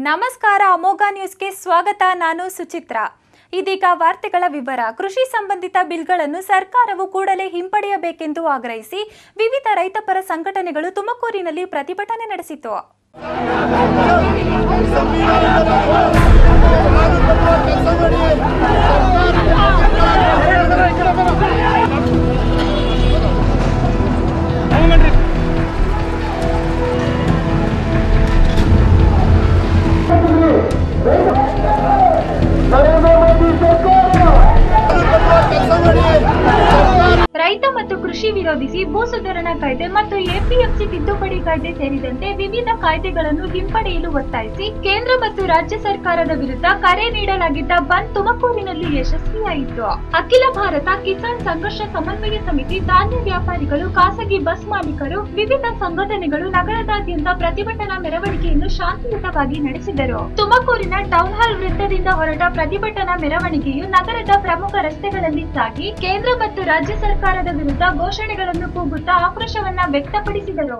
ನಮಸ್ಕಾರ ಅಮೋಘ ನ್ಯೂಸ್ಗೆ ಸ್ವಾಗತ ನಾನು ಸುಚಿತ್ರ ಇದೀಗ ವಾರ್ತೆಗಳ ವಿವರ ಕೃಷಿ ಸಂಬಂಧಿತ ಬಿಲ್ಗಳನ್ನು ಸರ್ಕಾರವು ಕೂಡಲೇ ಹಿಂಪಡೆಯಬೇಕೆಂದು ಆಗ್ರಹಿಸಿ ವಿವಿಧ ರೈತಪರ ಸಂಘಟನೆಗಳು ತುಮಕೂರಿನಲ್ಲಿ ಪ್ರತಿಭಟನೆ ನಡೆಸಿತು ರೈತ ಮತ್ತು ಕೃಷಿ ವಿರೋಧಿಸಿ ಭೂ ಸುಧಾರಣಾ ಕಾಯ್ದೆ ಮತ್ತು ಎಪಿಎಂಸಿ ತಿದ್ದುಪಡಿ ಕಾಯ್ದೆ ಸೇರಿದಂತೆ ವಿವಿಧ ಕಾಯ್ದೆಗಳನ್ನು ಹಿಂಪಡೆಯಲು ಒತ್ತಾಯಿಸಿ ಕೇಂದ್ರ ಮತ್ತು ರಾಜ್ಯ ಸರ್ಕಾರದ ವಿರುದ್ಧ ಕರೆ ನೀಡಲಾಗಿದ್ದ ಬಂದ್ ತುಮಕೂರಿನಲ್ಲಿ ಯಶಸ್ವಿಯಾಯಿತು ಅಖಿಲ ಭಾರತ ಕಿಸಾನ್ ಸಂಘರ್ಷ ಸಮನ್ವಯ ಸಮಿತಿ ಧಾನ್ಯ ವ್ಯಾಪಾರಿಗಳು ಖಾಸಗಿ ಬಸ್ ಮಾಲೀಕರು ವಿವಿಧ ಸಂಘಟನೆಗಳು ನಗರದಾದ್ಯಂತ ಪ್ರತಿಭಟನಾ ಮೆರವಣಿಗೆಯನ್ನು ಶಾಂತಿಯುತವಾಗಿ ನಡೆಸಿದರು ತುಮಕೂರಿನ ಟೌನ್ ಹಾಲ್ ವೃತ್ತದಿಂದ ಹೊರಟ ಪ್ರತಿಭಟನಾ ಮೆರವಣಿಗೆಯು ನಗರದ ಪ್ರಮುಖ ರಸ್ತೆಗಳಲ್ಲಿ ಸಾಗಿ ಕೇಂದ್ರ ಮತ್ತು ರಾಜ್ಯ ಸರ್ಕಾರದ ವಿರುದ್ಧ ಘೋಷಣೆಗಳನ್ನು ಕೂಗುತ್ತಾ ಆಕ್ರೋಶವನ್ನ ವ್ಯಕ್ತಪಡಿಸಿದರು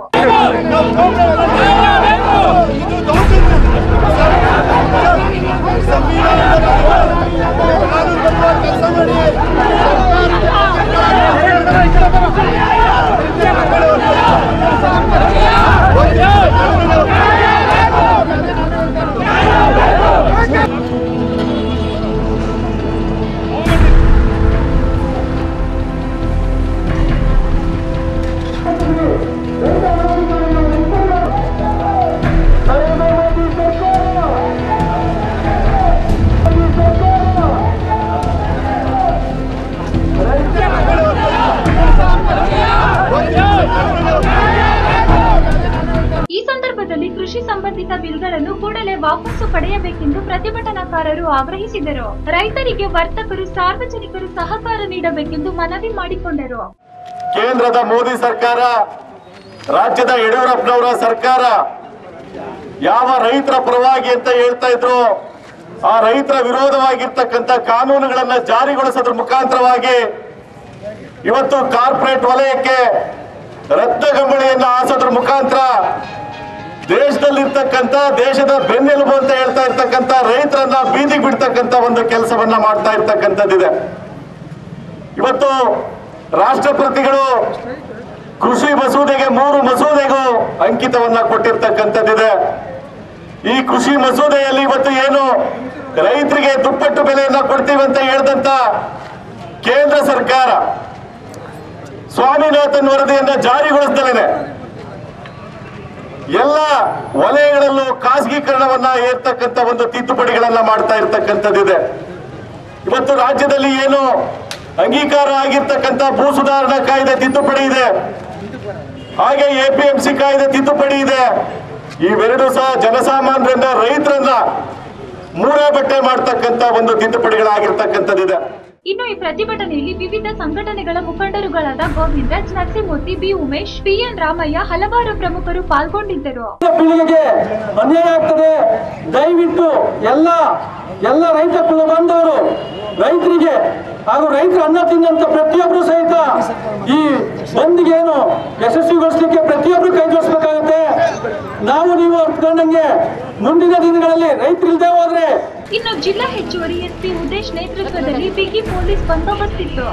ಈ ಸಂದರ್ಭದಲ್ಲಿ ಕೃಷಿ ಸಂಬಂಧಿತ ಬಿಲ್ಗಳನ್ನು ಕೂಡಲೇ ವಾಪಸ್ಸು ಪಡೆಯಬೇಕೆಂದು ಪ್ರತಿಭಟನಾಕಾರರು ಆಗ್ರಹಿಸಿದರು ರೈತರಿಗೆ ವರ್ತಕರು ಸಾರ್ವಜನಿಕರು ಸಹಕಾರ ನೀಡಬೇಕೆಂದು ಮನವಿ ಮಾಡಿಕೊಂಡರು ಕೇಂದ್ರದ ಮೋದಿ ಸರ್ಕಾರ ರಾಜ್ಯದ ಯಡಿಯೂರಪ್ಪನವರ ಸರ್ಕಾರ ಯಾವ ರೈತರ ಪರವಾಗಿ ಅಂತ ಹೇಳ್ತಾ ಇದ್ರು ಆ ರೈತರ ವಿರೋಧವಾಗಿರ್ತಕ್ಕಂಥ ಕಾನೂನುಗಳನ್ನ ಜಾರಿಗೊಳಿಸೋದ್ರ ಮುಖಾಂತರವಾಗಿ ಇವತ್ತು ಕಾರ್ಪೊರೇಟ್ ವಲಯಕ್ಕೆ ರತ್ನಗಂಬಳಿಯನ್ನ ಹಾಸೋದ್ರ ಮುಖಾಂತರ ದೇಶದಲ್ಲಿರ್ತಕ್ಕಂಥ ದೇಶದ ಬೆನ್ನೆಲುಬು ಅಂತ ಹೇಳ್ತಾ ಇರ್ತಕ್ಕಂಥ ರೈತರನ್ನ ಬೀದಿಗೆ ಬಿಡ್ತಕ್ಕಂಥ ಒಂದು ಕೆಲಸವನ್ನ ಮಾಡ್ತಾ ಇರ್ತಕ್ಕಂಥದ್ದಿದೆ ಇವತ್ತು ರಾಷ್ಟ್ರಪತಿಗಳು ಕೃಷಿ ಮಸೂದೆಗೆ ಮೂರು ಮಸೂದೆಗೂ ಅಂಕಿತವನ್ನ ಕೊಟ್ಟಿರ್ತಕ್ಕಂಥದ್ದಿದೆ ಈ ಕೃಷಿ ಮಸೂದೆಯಲ್ಲಿ ಇವತ್ತು ಏನು ರೈತರಿಗೆ ದುಪ್ಪಟ್ಟು ಬೆಲೆಯನ್ನ ಕೊಡ್ತೀವಿ ಅಂತ ಹೇಳಿದಂತ ಕೇಂದ್ರ ಸರ್ಕಾರ ಸ್ವಾಮಿನಾಥನ್ ವರದಿಯನ್ನ ಜಾರಿಗೊಳಿಸ್ದಲೇನೆ ಎಲ್ಲ ವಲಯಗಳಲ್ಲೂ ಖಾಸಗೀಕರಣವನ್ನ ಏರ್ತಕ್ಕಂಥ ಒಂದು ತಿದ್ದುಪಡಿಗಳನ್ನ ಮಾಡ್ತಾ ಇರ್ತಕ್ಕಂಥದ್ದಿದೆ ಇವತ್ತು ರಾಜ್ಯದಲ್ಲಿ ಏನು ಅಂಗೀಕಾರ ಆಗಿರ್ತಕ್ಕಂಥ ಭೂ ಸುಧಾರಣಾ ಕಾಯ್ದೆ ತಿದ್ದುಪಡಿ ಇದೆ ಹಾಗೆ ಎಪಿಎಂಸಿ ಕಾಯ್ದೆ ತಿದ್ದುಪಡಿ ಇದೆ ಇವೆರಡು ಸಹ ಜನಸಾಮಾನ್ಯರನ್ನ ರೈತರನ್ನ ಮೂರೇ ಬಟ್ಟೆ ಮಾಡ್ತಕ್ಕಂಥ ಒಂದು ತಿದ್ದುಪಡಿಗಳಾಗಿರ್ತಕ್ಕಂಥದ್ದಿದೆ ಇನ್ನು ಈ ಪ್ರತಿಭಟನೆಯಲ್ಲಿ ವಿವಿಧ ಸಂಘಟನೆಗಳ ಮುಖಂಡರುಗಳಾದ ಗೋವಿಂದರಾಜ್ ನರಸಿಂಹಮೂರ್ತಿ ಬಿ ಉಮೇಶ್ ಪಿಎನ್ ರಾಮಯ್ಯ ಹಲವಾರು ಪ್ರಮುಖರು ಪಾಲ್ಗೊಂಡಿದ್ದರು ಪೀಳಿಗೆಗೆ ಅನ್ಯಾಯ ಆಗ್ತದೆ ದಯವಿಟ್ಟು ಎಲ್ಲ ಎಲ್ಲ ರೈತ ಕುಲ ಬಾಂಧವರು ರೈತರಿಗೆ ಹಾಗೂ ರೈತರ ಅನ್ನ ತಿನ್ನಂತ ಪ್ರತಿಯೊಬ್ಬರು ಸಹಿತ ಈ ಬಂದ್ಗೆ ಏನು ಯಶಸ್ವಿಗೊಳಿಸಲಿಕ್ಕೆ ಪ್ರತಿಯೊಬ್ಬರು ಕೈ ಜೋಡಿಸ್ಬೇಕಾಗತ್ತೆ ನಾವು ನೀವು ಅರ್ತ್ಕೊಂಡಂಗೆ ಮುಂದಿನ ದಿನಗಳಲ್ಲಿ ರೈತರಿಲ್ದೇ ಹೋದ್ರೆ ಇನ್ನು ಜಿಲ್ಲಾ ಹೆಚ್ಚುವರಿ ಎಸ್ಪಿ ಉದೇಶ್ ನೇತೃತ್ವದಲ್ಲಿ ಬಿಗಿ ಪೊಲೀಸ್ ಬಂದೋಬಸ್ತ್ ಇತ್ತು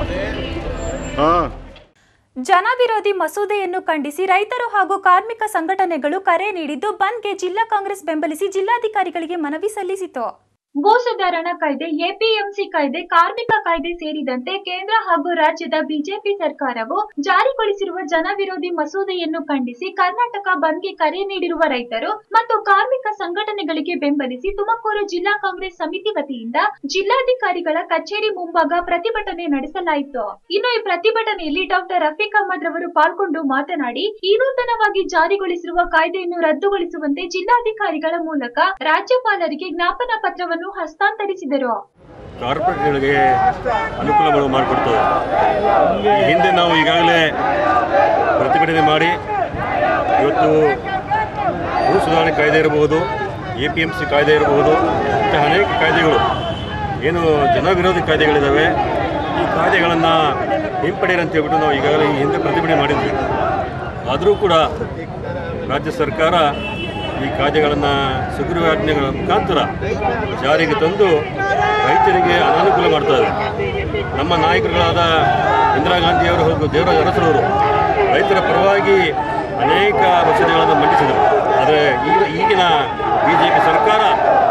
ಜನ ವಿರೋಧಿ ಮಸೂದೆಯನ್ನು ಖಂಡಿಸಿ ರೈತರು ಹಾಗೂ ಕಾರ್ಮಿಕ ಸಂಘಟನೆಗಳು ಕರೆ ನೀಡಿದ್ದು ಬಂದ್ಗೆ ಜಿಲ್ಲಾ ಕಾಂಗ್ರೆಸ್ ಬೆಂಬಲಿಸಿ ಜಿಲ್ಲಾಧಿಕಾರಿಗಳಿಗೆ ಮನವಿ ಸಲ್ಲಿಸಿತು ಭೂ ಸುಧಾರಣಾ ಕಾಯ್ದೆ ಎಪಿಎಂಸಿ ಕಾಯ್ದೆ ಕಾರ್ಮಿಕ ಕಾಯ್ದೆ ಸೇರಿದಂತೆ ಕೇಂದ್ರ ಹಾಗೂ ರಾಜ್ಯದ ಬಿಜೆಪಿ ಸರ್ಕಾರವು ಜಾರಿಗೊಳಿಸಿರುವ ಜನ ವಿರೋಧಿ ಮಸೂದೆಯನ್ನು ಖಂಡಿಸಿ ಕರ್ನಾಟಕ ಬಂದ್ಗೆ ಕರೆ ನೀಡಿರುವ ರೈತರು ಮತ್ತು ಕಾರ್ಮಿಕ ಸಂಘಟನೆಗಳಿಗೆ ಬೆಂಬಲಿಸಿ ತುಮಕೂರು ಜಿಲ್ಲಾ ಕಾಂಗ್ರೆಸ್ ಸಮಿತಿ ವತಿಯಿಂದ ಜಿಲ್ಲಾಧಿಕಾರಿಗಳ ಕಚೇರಿ ಮುಂಭಾಗ ಪ್ರತಿಭಟನೆ ನಡೆಸಲಾಯಿತು ಇನ್ನು ಈ ಪ್ರತಿಭಟನೆಯಲ್ಲಿ ಡಾಕ್ಟರ್ ರಫೀಕ್ ಅಹಮದ್ ರವರು ಪಾಲ್ಗೊಂಡು ಮಾತನಾಡಿ ಈ ನೂತನವಾಗಿ ಜಾರಿಗೊಳಿಸಿರುವ ಕಾಯ್ದೆಯನ್ನು ರದ್ದುಗೊಳಿಸುವಂತೆ ಜಿಲ್ಲಾಧಿಕಾರಿಗಳ ಮೂಲಕ ರಾಜ್ಯಪಾಲರಿಗೆ ಜ್ಞಾಪನ ಪತ್ರವನ್ನು ಹಸ್ತಾಂತರಿಸಿದರು ಕಾರ್ಪೊರೇಟ್ಗಳಿಗೆ ಅನುಕೂಲಗಳು ಮಾಡಿಕೊಡ್ತದೆ ಈ ಹಿಂದೆ ನಾವು ಈಗಾಗಲೇ ಪ್ರತಿಭಟನೆ ಮಾಡಿ ಇವತ್ತು ಭೂ ಸುಧಾರಣೆ ಕಾಯ್ದೆ ಇರಬಹುದು ಎ ಪಿ ಎಮ್ ಸಿ ಕಾಯ್ದೆ ಇರಬಹುದು ಮತ್ತು ಅನೇಕ ಕಾಯ್ದೆಗಳು ಏನು ಜನವಿರೋಧಿ ಕಾಯ್ದೆಗಳಿದ್ದಾವೆ ಈ ಕಾಯ್ದೆಗಳನ್ನು ಹಿಂಪಡೆಯಿರಿ ಅಂತ ಹೇಳ್ಬಿಟ್ಟು ನಾವು ಈಗಾಗಲೇ ಈ ಹಿಂದೆ ಪ್ರತಿಭಟನೆ ಮಾಡಿದ್ವಿ ಆದರೂ ಕೂಡ ರಾಜ್ಯ ಸರ್ಕಾರ ಈ ಕಾಯ್ದೆಗಳನ್ನು ಸುಗ್ರೀವಾಜ್ಞೆಗಳ ಮುಖಾಂತರ ಜಾರಿಗೆ ತಂದು ರೈತರಿಗೆ ಅನಾನುಕೂಲ ಮಾಡ್ತಾರೆ ನಮ್ಮ ನಾಯಕರುಗಳಾದ ಇಂದಿರಾ ಗಾಂಧಿಯವರು ಹಾಗೂ ದೇವರಾಜ ಅರಸರವರು ರೈತರ ಪರವಾಗಿ ಅನೇಕ ಮಸೂದೆಗಳನ್ನು ಮಂಡಿಸಿದರು ಆದರೆ ಈಗ ಈಗಿನ ಬಿ ಜೆ ಪಿ ಸರ್ಕಾರ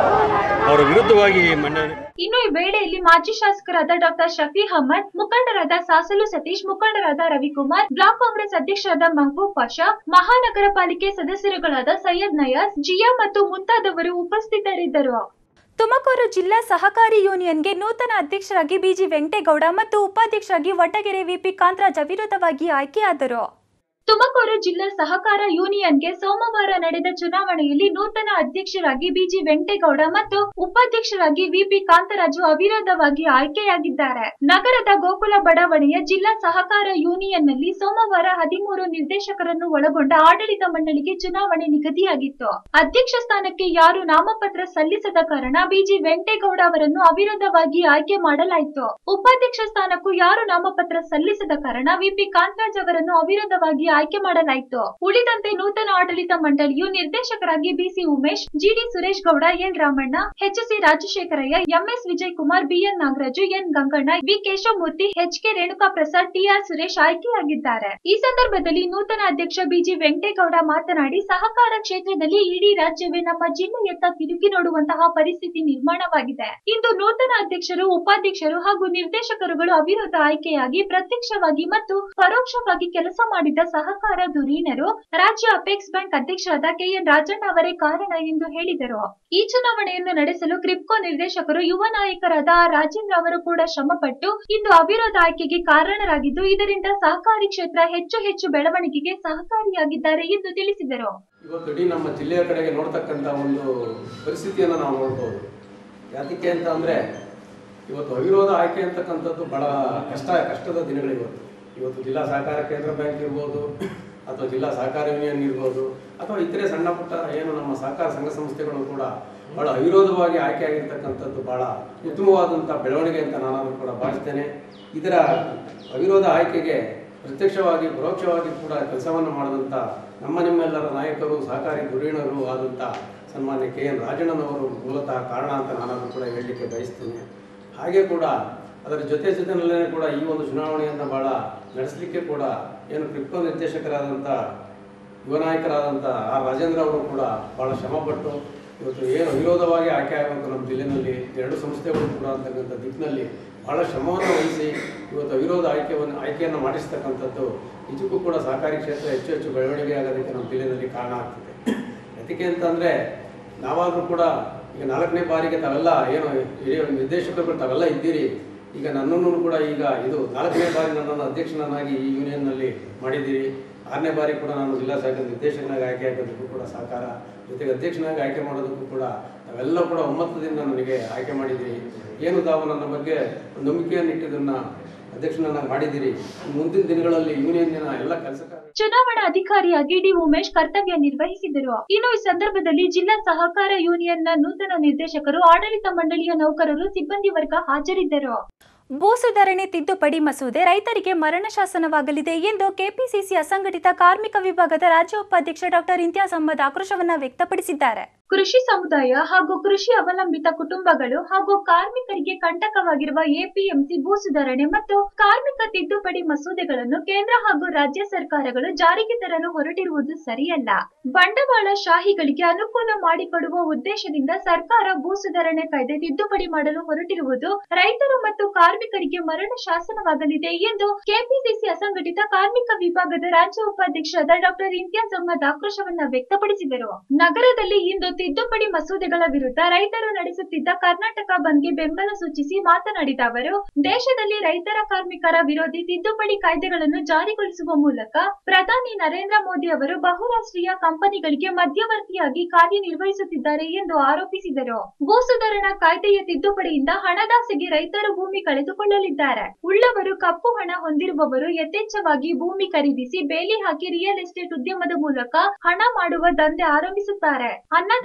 ಅವರ ವಿರುದ್ಧವಾಗಿ ಮಂಡನೆ ಇನ್ನು ಈ ವೇಳೆಯಲ್ಲಿ ಮಾಜಿ ಶಾಸಕರಾದ ಡಾಕ್ಟರ್ ಶಫಿ ಅಹಮದ್ ಮುಖಂಡರಾದ ಸಾಸಲು ಸತೀಶ್ ಮುಖಂಡರಾದ ರವಿಕುಮಾರ್ ಬ್ಲಾಕ್ ಕಾಂಗ್ರೆಸ್ ಅಧ್ಯಕ್ಷರಾದ ಮಹಬೂಬ್ ಪಾಷಾ ಮಹಾನಗರ ಪಾಲಿಕೆ ಸದಸ್ಯರುಗಳಾದ ಸೈಯದ್ ನಯಾಜ್ ಜಿಯಾ ಮತ್ತು ಮುಂತಾದವರು ಉಪಸ್ಥಿತರಿದ್ದರು ತುಮಕೂರು ಜಿಲ್ಲಾ ಸಹಕಾರಿ ಯೂನಿಯನ್ಗೆ ನೂತನ ಅಧ್ಯಕ್ಷರಾಗಿ ಬಿಜಿ ವೆಂಕಟೇಗೌಡ ಮತ್ತು ಉಪಾಧ್ಯಕ್ಷರಾಗಿ ವಟಗೆರೆ ವಿಪಿ ಕಾಂತರಾಜ್ ಅವಿರೋಧವಾಗಿ ಆಯ್ಕೆಯಾದರು ತುಮಕೂರು ಜಿಲ್ಲಾ ಸಹಕಾರ ಯೂನಿಯನ್ಗೆ ಸೋಮವಾರ ನಡೆದ ಚುನಾವಣೆಯಲ್ಲಿ ನೂತನ ಅಧ್ಯಕ್ಷರಾಗಿ ಬಿಜಿ ವೆಂಕಟೇಗೌಡ ಮತ್ತು ಉಪಾಧ್ಯಕ್ಷರಾಗಿ ವಿಪಿ ಕಾಂತರಾಜು ಅವಿರೋಧವಾಗಿ ಆಯ್ಕೆಯಾಗಿದ್ದಾರೆ ನಗರದ ಗೋಕುಲ ಬಡಾವಣೆಯ ಜಿಲ್ಲಾ ಸಹಕಾರ ಯೂನಿಯನ್ನಲ್ಲಿ ಸೋಮವಾರ ಹದಿಮೂರು ನಿರ್ದೇಶಕರನ್ನು ಒಳಗೊಂಡ ಆಡಳಿತ ಮಂಡಳಿಗೆ ಚುನಾವಣೆ ನಿಗದಿಯಾಗಿತ್ತು ಅಧ್ಯಕ್ಷ ಸ್ಥಾನಕ್ಕೆ ಯಾರು ನಾಮಪತ್ರ ಸಲ್ಲಿಸದ ಕಾರಣ ಬಿಜಿ ವೆಂಕಟೇಗೌಡ ಅವರನ್ನು ಅವಿರೋಧವಾಗಿ ಆಯ್ಕೆ ಮಾಡಲಾಯಿತು ಉಪಾಧ್ಯಕ್ಷ ಸ್ಥಾನಕ್ಕೂ ಯಾರು ನಾಮಪತ್ರ ಸಲ್ಲಿಸದ ಕಾರಣ ವಿಪಿ ಕಾಂತರಾಜ್ ಅವರನ್ನು ಅವಿರೋಧವಾಗಿ ಆಯ್ಕೆ ಮಾಡಲಾಯಿತು ಉಳಿದಂತೆ ನೂತನ ಆಡಳಿತ ಮಂಡಳಿಯು ನಿರ್ದೇಶಕರಾಗಿ BC Umesh GD Suresh Gowda N Ramanna HC Rajashekharaiah MS Vijay Kumar BN Nagaraju N Ganganna V Keshavamurthy H K Renuka Prasad TR Suresh ಆಯ್ಕೆಯಾಗಿದ್ದಾರೆ ಈ ಸಂದರ್ಭದಲ್ಲಿ ನೂತನ ಅಧ್ಯಕ್ಷ ಬಿಜಿ ವೆಂಕಟೇಗೌಡ ಮಾತನಾಡಿ ಸಹಕಾರ ಕ್ಷೇತ್ರದಲ್ಲಿ ಇಡೀ ರಾಜ್ಯವೇ ನಮ್ಮ ಜಿಲ್ಲೆಯತ್ತ ತಿರುಗಿ ನೋಡುವಂತಹ ಪರಿಸ್ಥಿತಿ ನಿರ್ಮಾಣವಾಗಿದೆ ಇಂದು ನೂತನ ಅಧ್ಯಕ್ಷರು ಉಪಾಧ್ಯಕ್ಷರು ಹಾಗೂ ನಿರ್ದೇಶಕರುಗಳು ಅವಿರೋಧ ಆಯ್ಕೆಯಾಗಿ ಪ್ರತ್ಯಕ್ಷವಾಗಿ ಮತ್ತು ಪರೋಕ್ಷವಾಗಿ ಕೆಲಸ ಮಾಡಿದ ಸಹಕಾರ ಧುರೀಣರು ರಾಜ್ಯ ಅಪೆಕ್ಸ್ ಬ್ಯಾಂಕ್ ಅಧ್ಯಕ್ಷರಾದ ಕೆಎನ್ ರಾಜಣ್ಣ ಅವರೇ ಕಾರಣ ಎಂದು ಹೇಳಿದರು ಈ ಚುನಾವಣೆಯನ್ನು ನಡೆಸಲು ಕ್ರಿಪ್ಕೋ ನಿರ್ದೇಶಕರು ಯುವ ನಾಯಕರಾದ ಆರ್ ರಾಜೇಂದ್ರ ಅವರು ಕೂಡ ಶ್ರಮಪಟ್ಟು ಇಂದು ಅವಿರೋಧ ಆಯ್ಕೆಗೆ ಕಾರಣರಾಗಿದ್ದು ಇದರಿಂದ ಸಹಕಾರಿ ಕ್ಷೇತ್ರ ಹೆಚ್ಚು ಹೆಚ್ಚು ಬೆಳವಣಿಗೆಗೆ ಸಹಕಾರಿಯಾಗಿದ್ದಾರೆ ಎಂದು ತಿಳಿಸಿದರು ಇವತ್ತು ಇಡೀ ನಮ್ಮ ಜಿಲ್ಲೆಯ ಕಡೆಗೆ ನೋಡ್ತಕ್ಕಂಥ ಒಂದು ಪರಿಸ್ಥಿತಿಯನ್ನು ನಾವು ನೋಡ್ಬೋದು ಯಾತಕ್ಕೆ ಅಂತ ಅಂದರೆ ಇವತ್ತು ಅವಿರೋಧ ಆಯ್ಕೆ ಅಂತಕ್ಕಂಥದ್ದು ಬಹಳ ಕಷ್ಟ ಕಷ್ಟದ ದಿನಗಳು ಇವತ್ತು ಇವತ್ತು ಜಿಲ್ಲಾ ಸಹಕಾರ ಕೇಂದ್ರ ಬ್ಯಾಂಕ್ ಇರ್ಬೋದು ಅಥವಾ ಜಿಲ್ಲಾ ಸಹಕಾರ ಯೂನಿಯನ್ ಇರ್ಬೋದು ಅಥವಾ ಇತರೆ ಸಣ್ಣ ಪುಟ್ಟ ಏನು ನಮ್ಮ ಸಹಕಾರ ಸಂಘ ಸಂಸ್ಥೆಗಳು ಕೂಡ ಬಹಳ ಅವಿರೋಧವಾಗಿ ಆಯ್ಕೆಯಾಗಿರ್ತಕ್ಕಂಥದ್ದು ಬಹಳ ಉತ್ತಮವಾದಂಥ ಬೆಳವಣಿಗೆ ಅಂತ ನಾನು ಕೂಡ ಭಾವಿಸ್ತೇನೆ ಇದರ ಅವಿರೋಧ ಆಯ್ಕೆಗೆ ಪ್ರತ್ಯಕ್ಷವಾಗಿ ಪರೋಕ್ಷವಾಗಿ ಕೂಡ ಕೆಲಸವನ್ನು ಮಾಡಿದಂಥ ನಮ್ಮ ನಿಮ್ಮೆಲ್ಲರ ನಾಯಕರು ಸಹಕಾರಿ ಧುರೀಣರು ಆದಂಥ ಸನ್ಮಾನ್ಯ ಕೆ ಎನ್ ರಾಜಣ್ಣನವರು ಮೂಲತಃ ಕಾರಣ ಅಂತ ನಾನು ಕೂಡ ಹೇಳಲಿಕ್ಕೆ ಬಯಸ್ತೇನೆ ಹಾಗೆ ಕೂಡ ಅದರ ಜೊತೆ ಜೊತೆಯಲ್ಲೇ ಕೂಡ ಈ ಒಂದು ಚುನಾವಣೆಯನ್ನು ಭಾಳ ನಡೆಸಲಿಕ್ಕೆ ಕೂಡ ಏನು ಕ್ರಿಪ್ಟೋ ನಿರ್ದೇಶಕರಾದಂಥ ಯುವ ನಾಯಕರಾದಂಥ ಆರ್ ರಾಜೇಂದ್ರ ಅವರು ಕೂಡ ಭಾಳ ಶ್ರಮಪಟ್ಟು ಇವತ್ತು ಏನು ವಿರೋಧವಾಗಿ ಆಯ್ಕೆ ಆಗಬೇಕು ನಮ್ಮ ಜಿಲ್ಲೆಯಲ್ಲಿ ಎರಡು ಸಂಸ್ಥೆಗಳು ಕೂಡ ಅಂತಕ್ಕಂಥ ದಿಕ್ಕಿನಲ್ಲಿ ಭಾಳ ಶ್ರಮವನ್ನು ವಹಿಸಿ ಇವತ್ತು ಅವಿರೋಧ ಆಯ್ಕೆಯನ್ನು ಆಯ್ಕೆಯನ್ನು ಮಾಡಿಸ್ತಕ್ಕಂಥದ್ದು ನಿಜಕ್ಕೂ ಕೂಡ ಸಹಕಾರಿ ಕ್ಷೇತ್ರ ಹೆಚ್ಚು ಹೆಚ್ಚು ಬೆಳವಣಿಗೆ ಆಗೋದಕ್ಕೆ ನಮ್ಮ ಜಿಲ್ಲೆಯಲ್ಲಿ ಕಾರಣ ಆಗ್ತಿದೆ ಯಾತಕ್ಕೆ ಅಂತಂದರೆ ನಾವಾದರೂ ಕೂಡ ಈಗ ನಾಲ್ಕನೇ ಬಾರಿಗೆ ತಾವೆಲ್ಲ ಏನು ಹಿರಿಯ ನಿರ್ದೇಶಕರು ತಾವೆಲ್ಲ ಇದ್ದೀರಿ ಈಗ ನನ್ನನ್ನು ಕೂಡ ಈಗ ಇದು ನಾಲ್ಕನೇ ಬಾರಿ ನನ್ನನ್ನು ಅಧ್ಯಕ್ಷನನ್ನಾಗಿ ಈ ಯೂನಿಯನ್ನಲ್ಲಿ ಮಾಡಿದ್ದೀರಿ ಆರನೇ ಬಾರಿ ಕೂಡ ನಾನು ಜಿಲ್ಲಾ ಸಹಕಾರ ನಿರ್ದೇಶಕನಾಗಿ ಆಯ್ಕೆ ಆಗೋದಕ್ಕೂ ಕೂಡ ಸಹಕಾರ ಜೊತೆಗೆ ಅಧ್ಯಕ್ಷನಾಗಿ ಆಯ್ಕೆ ಮಾಡೋದಕ್ಕೂ ಕೂಡ ನಾವೆಲ್ಲ ಕೂಡ ಒಮ್ಮತದಿಂದ ನನಗೆ ಆಯ್ಕೆ ಮಾಡಿದ್ದೀರಿ ಏನು ತಾವು ನನ್ನ ಬಗ್ಗೆ ಒಂದು ನಂಬಿಕೆಯನ್ನು ಇಟ್ಟಿದ್ದನ್ನು ಅಧ್ಯಕ್ಷನನ್ನಾಗಿ ಮಾಡಿದ್ದೀರಿ ಮುಂದಿನ ದಿನಗಳಲ್ಲಿ ಯೂನಿಯನ್ನಿನ ಎಲ್ಲ ಕೆಲಸ ಕಾರ್ಯ ಚುನಾವಣಾ ಅಧಿಕಾರಿಯಾಗಿ ಡಿ ಉಮೇಶ್ ಕರ್ತವ್ಯ ನಿರ್ವಹಿಸಿದರು ಇನ್ನು ಈ ಸಂದರ್ಭದಲ್ಲಿ ಜಿಲ್ಲಾ ಸಹಕಾರ ಯೂನಿಯನ್ನ ನೂತನ ನಿರ್ದೇಶಕರು ಆಡಳಿತ ಮಂಡಳಿಯ ನೌಕರರು ಸಿಬ್ಬಂದಿ ವರ್ಗ ಹಾಜರಿದ್ದರು ಭೂ ಸುಧಾರಣೆ ತಿದ್ದುಪಡಿ ಮಸೂದೆ ರೈತರಿಗೆ ಮರಣ ಶಾಸನವಾಗಲಿದೆ ಎಂದು ಕೆಪಿಸಿಸಿ ಅಸಂಘಟಿತ ಕಾರ್ಮಿಕ ವಿಭಾಗದ ರಾಜ್ಯ ಉಪಾಧ್ಯಕ್ಷ ಡಾಕ್ಟರ್ ಇಂತಿಯಾಜ್ ಅಹಮದ್ ಆಕ್ರೋಶವನ್ನ ವ್ಯಕ್ತಪಡಿಸಿದ್ದಾರೆ ಕೃಷಿ ಸಮುದಾಯ ಹಾಗೂ ಕೃಷಿ ಅವಲಂಬಿತ ಕುಟುಂಬಗಳು ಹಾಗೂ ಕಾರ್ಮಿಕರಿಗೆ ಕಂಟಕವಾಗಿರುವ ಎಪಿಎಂಸಿ ಭೂ ಸುಧಾರಣೆ ಮತ್ತು ಕಾರ್ಮಿಕ ತಿದ್ದುಪಡಿ ಮಸೂದೆಗಳನ್ನು ಕೇಂದ್ರ ಹಾಗೂ ರಾಜ್ಯ ಸರ್ಕಾರಗಳು ಜಾರಿಗೆ ತರಲು ಹೊರಟಿರುವುದು ಸರಿಯಲ್ಲ ಬಂಡವಾಳ ಶಾಹಿಗಳಿಗೆ ಅನುಕೂಲ ಮಾಡಿಕೊಡುವ ಉದ್ದೇಶದಿಂದ ಸರ್ಕಾರ ಭೂ ಸುಧಾರಣೆ ಕಾಯ್ದೆ ತಿದ್ದುಪಡಿ ಮಾಡಲು ಹೊರಟಿರುವುದು ರೈತರು ಮತ್ತು ಕಾರ್ಮಿಕರಿಗೆ ಮರಣ ಶಾಸನವಾಗಲಿದೆ ಎಂದು ಕೆಪಿಸಿಸಿ ಅಸಂಘಟಿತ ಕಾರ್ಮಿಕ ವಿಭಾಗದ ರಾಜ್ಯ ಉಪಾಧ್ಯಕ್ಷರಾದ ಡಾಕ್ಟರ್ ಇಂತಿಯಾಜ್ ಅಹಮದ್ ಆಕ್ರೋಶವನ್ನ ವ್ಯಕ್ತಪಡಿಸಿದರು ನಗರದಲ್ಲಿ ಇಂದು ತಿದ್ದುಪಡಿ ಮಸೂದೆಗಳ ವಿರುದ್ಧ ರೈತರು ನಡೆಸುತ್ತಿದ್ದ ಕರ್ನಾಟಕ ಬಂದ್ಗೆ ಬೆಂಬಲ ಸೂಚಿಸಿ ಮಾತನಾಡಿದ ಅವರು ದೇಶದಲ್ಲಿ ರೈತರ ಕಾರ್ಮಿಕರ ವಿರೋಧಿ ತಿದ್ದುಪಡಿ ಕಾಯ್ದೆಗಳನ್ನು ಜಾರಿಗೊಳಿಸುವ ಮೂಲಕ ಪ್ರಧಾನಿ ನರೇಂದ್ರ ಮೋದಿ ಅವರು ಬಹುರಾಷ್ಟ್ರೀಯ ಕಂಪನಿಗಳಿಗೆ ಮಧ್ಯವರ್ತಿಯಾಗಿ ಕಾರ್ಯನಿರ್ವಹಿಸುತ್ತಿದ್ದಾರೆ ಎಂದು ಆರೋಪಿಸಿದರು ಭೂ ಸುಧಾರಣಾ ಕಾಯ್ದೆಯ ತಿದ್ದುಪಡಿಯಿಂದ ಹಣದಾಸೆಗೆ ರೈತರು ಭೂಮಿ ಕಳೆದುಕೊಳ್ಳಲಿದ್ದಾರೆ ಉಳ್ಳವರು ಕಪ್ಪು ಹಣ ಹೊಂದಿರುವವರು ಯಥೇಚ್ಛವಾಗಿ ಭೂಮಿ ಖರೀದಿಸಿ ಬೇಲಿ ಹಾಕಿ ರಿಯಲ್ ಎಸ್ಟೇಟ್ ಉದ್ಯಮದ ಮೂಲಕ ಹಣ ಮಾಡುವ ದಂಧೆ ಆರಂಭಿಸುತ್ತಾರೆ ಅನ್ನದ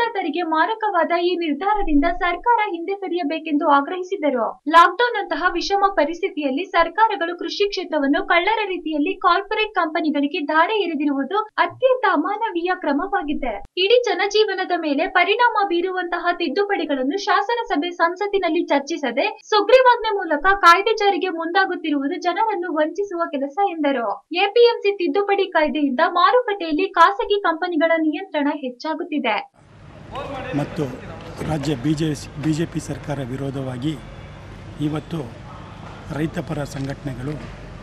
ಅನ್ನದಾತರಿಗೆ ಮಾರಕವಾದ ಈ ನಿರ್ಧಾರದಿಂದ ಸರ್ಕಾರ ಹಿಂದೆ ಸರಿಯಬೇಕೆಂದು ಆಗ್ರಹಿಸಿದರು ಲಾಕ್ಡೌನ್ ಅಂತಹ ವಿಷಮ ಪರಿಸ್ಥಿತಿಯಲ್ಲಿ ಸರ್ಕಾರಗಳು ಕೃಷಿ ಕ್ಷೇತ್ರವನ್ನು ಕಳ್ಳರ ರೀತಿಯಲ್ಲಿ ಕಾರ್ಪೊರೇಟ್ ಕಂಪನಿಗಳಿಗೆ ಧಾರೆ ಎರೆದಿರುವುದು ಅತ್ಯಂತ ಅಮಾನವೀಯ ಕ್ರಮವಾಗಿದೆ ಇಡೀ ಜನಜೀವನದ ಮೇಲೆ ಪರಿಣಾಮ ಬೀರುವಂತಹ ತಿದ್ದುಪಡಿಗಳನ್ನು ಶಾಸನಸಭೆ ಸಂಸತ್ತಿನಲ್ಲಿ ಚರ್ಚಿಸದೆ ಸುಗ್ರೀವಾಜ್ಞೆ ಮೂಲಕ ಕಾಯ್ದೆ ಜಾರಿಗೆ ಮುಂದಾಗುತ್ತಿರುವುದು ಜನರನ್ನು ವಂಚಿಸುವ ಕೆಲಸ ಎಂದರು ಎಪಿಎಂಸಿ ತಿದ್ದುಪಡಿ ಕಾಯ್ದೆಯಿಂದ ಮಾರುಕಟ್ಟೆಯಲ್ಲಿ ಖಾಸಗಿ ಕಂಪನಿಗಳ ನಿಯಂತ್ರಣ ಹೆಚ್ಚಾಗುತ್ತಿದೆ ಮತ್ತು ರಾಜ್ಯ B J B J P ಸರ್ಕಾರ ವಿರೋಧವಾಗಿ ಇವತ್ತು ರೈತಪರ ಸಂಘಟನೆಗಳು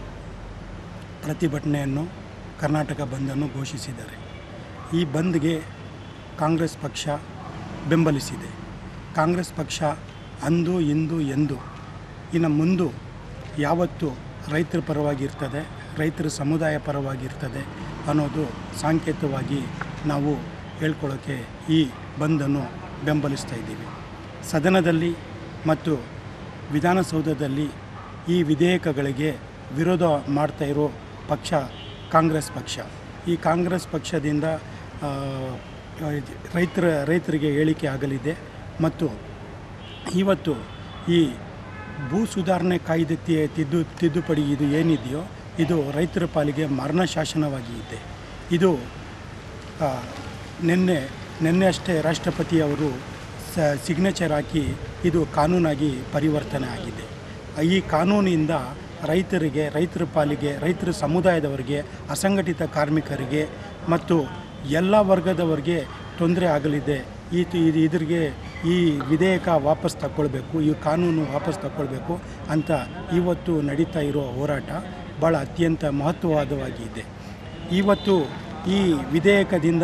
ಪ್ರತಿಭಟನೆಯನ್ನು ಕರ್ನಾಟಕ ಬಂದನ್ನು ಘೋಷಿಸಿದ್ದಾರೆ ಈ ಬಂದ್ಗೆ ಕಾಂಗ್ರೆಸ್ ಪಕ್ಷ ಬೆಂಬಲಿಸಿದೆ ಕಾಂಗ್ರೆಸ್ ಪಕ್ಷ ಅಂದು ಇಂದು ಎಂದು ಇನ್ನು ಮುಂದು ಯಾವತ್ತು ರೈತರ ಪರವಾಗಿರ್ತದೆ ರೈತರ ಸಮುದಾಯ ಪರವಾಗಿರ್ತದೆ ಅನ್ನೋದು ಸಾಂಕೇತವಾಗಿ ನಾವು ಹೇಳ್ಕೊಳ್ಳೋಕ್ಕೆ ಈ ಬಂದನ್ನು ಬೆಂಬಲಿಸ್ತಾ ಇದ್ದೀವಿ ಸದನದಲ್ಲಿ ಮತ್ತು ವಿಧಾನಸೌಧದಲ್ಲಿ ಈ ವಿಧೇಯಕಗಳಿಗೆ ವಿರೋಧ ಮಾಡ್ತಾ ಇರೋ ಪಕ್ಷ ಕಾಂಗ್ರೆಸ್ ಪಕ್ಷ ಈ ಕಾಂಗ್ರೆಸ್ ಪಕ್ಷದಿಂದ ಆ, ರೈತರ ರೈತರಿಗೆ ಹೇಳಿಕೆ ಆಗಲಿದೆ ಮತ್ತು ಇವತ್ತು ಈ ಭೂ ಸುಧಾರಣೆ ಕಾಯ್ದೆ ತಿ- ತಿದ್ದು ತಿದ್ದುಪಡಿ ಇದು ಏನಿದೆಯೋ ಇದು ರೈತರ ಪಾಲಿಗೆ ಮರಣ ಶಾಸನವಾಗಿ ಇದೆ ಇದು ಆ, ನಿನ್ನೆ ನಿನ್ನೆ ಅಷ್ಟೇ ರಾಷ್ಟ್ರಪತಿ ಅವರು ಸ ಸಿಗ್ನೇಚರ್ ಹಾಕಿ ಇದು ಕಾನೂನಾಗಿ ಪರಿವರ್ತನೆ ಆಗಿದೆ ಈ ಕಾನೂನಿಂದ ರೈತರಿಗೆ ರೈತರ ಪಾಲಿಗೆ ರೈತರ ಸಮುದಾಯದವರಿಗೆ ಅಸಂಘಟಿತ ಕಾರ್ಮಿಕರಿಗೆ ಮತ್ತು ಎಲ್ಲ ವರ್ಗದವರಿಗೆ ತೊಂದರೆ ಆಗಲಿದೆ ಈ ತಿ- ಇದು ಇದ್ರಿಗೆ ಈ ವಿಧೇಯಕ ವಾಪಸ್ ತಗೊಳ್ಬೇಕು ಈ ಕಾನೂನು ವಾಪಸ್ ತಗೊಳ್ಬೇಕು ಅಂತ ಇವತ್ತು ನಡೀತಾ ಇರೋ ಹೋರಾಟ ಭಾಳ ಅತ್ಯಂತ ಮಹತ್ವವಾದವಾಗಿದೆ ಇವತ್ತು ಈ ವಿಧೇಯಕದಿಂದ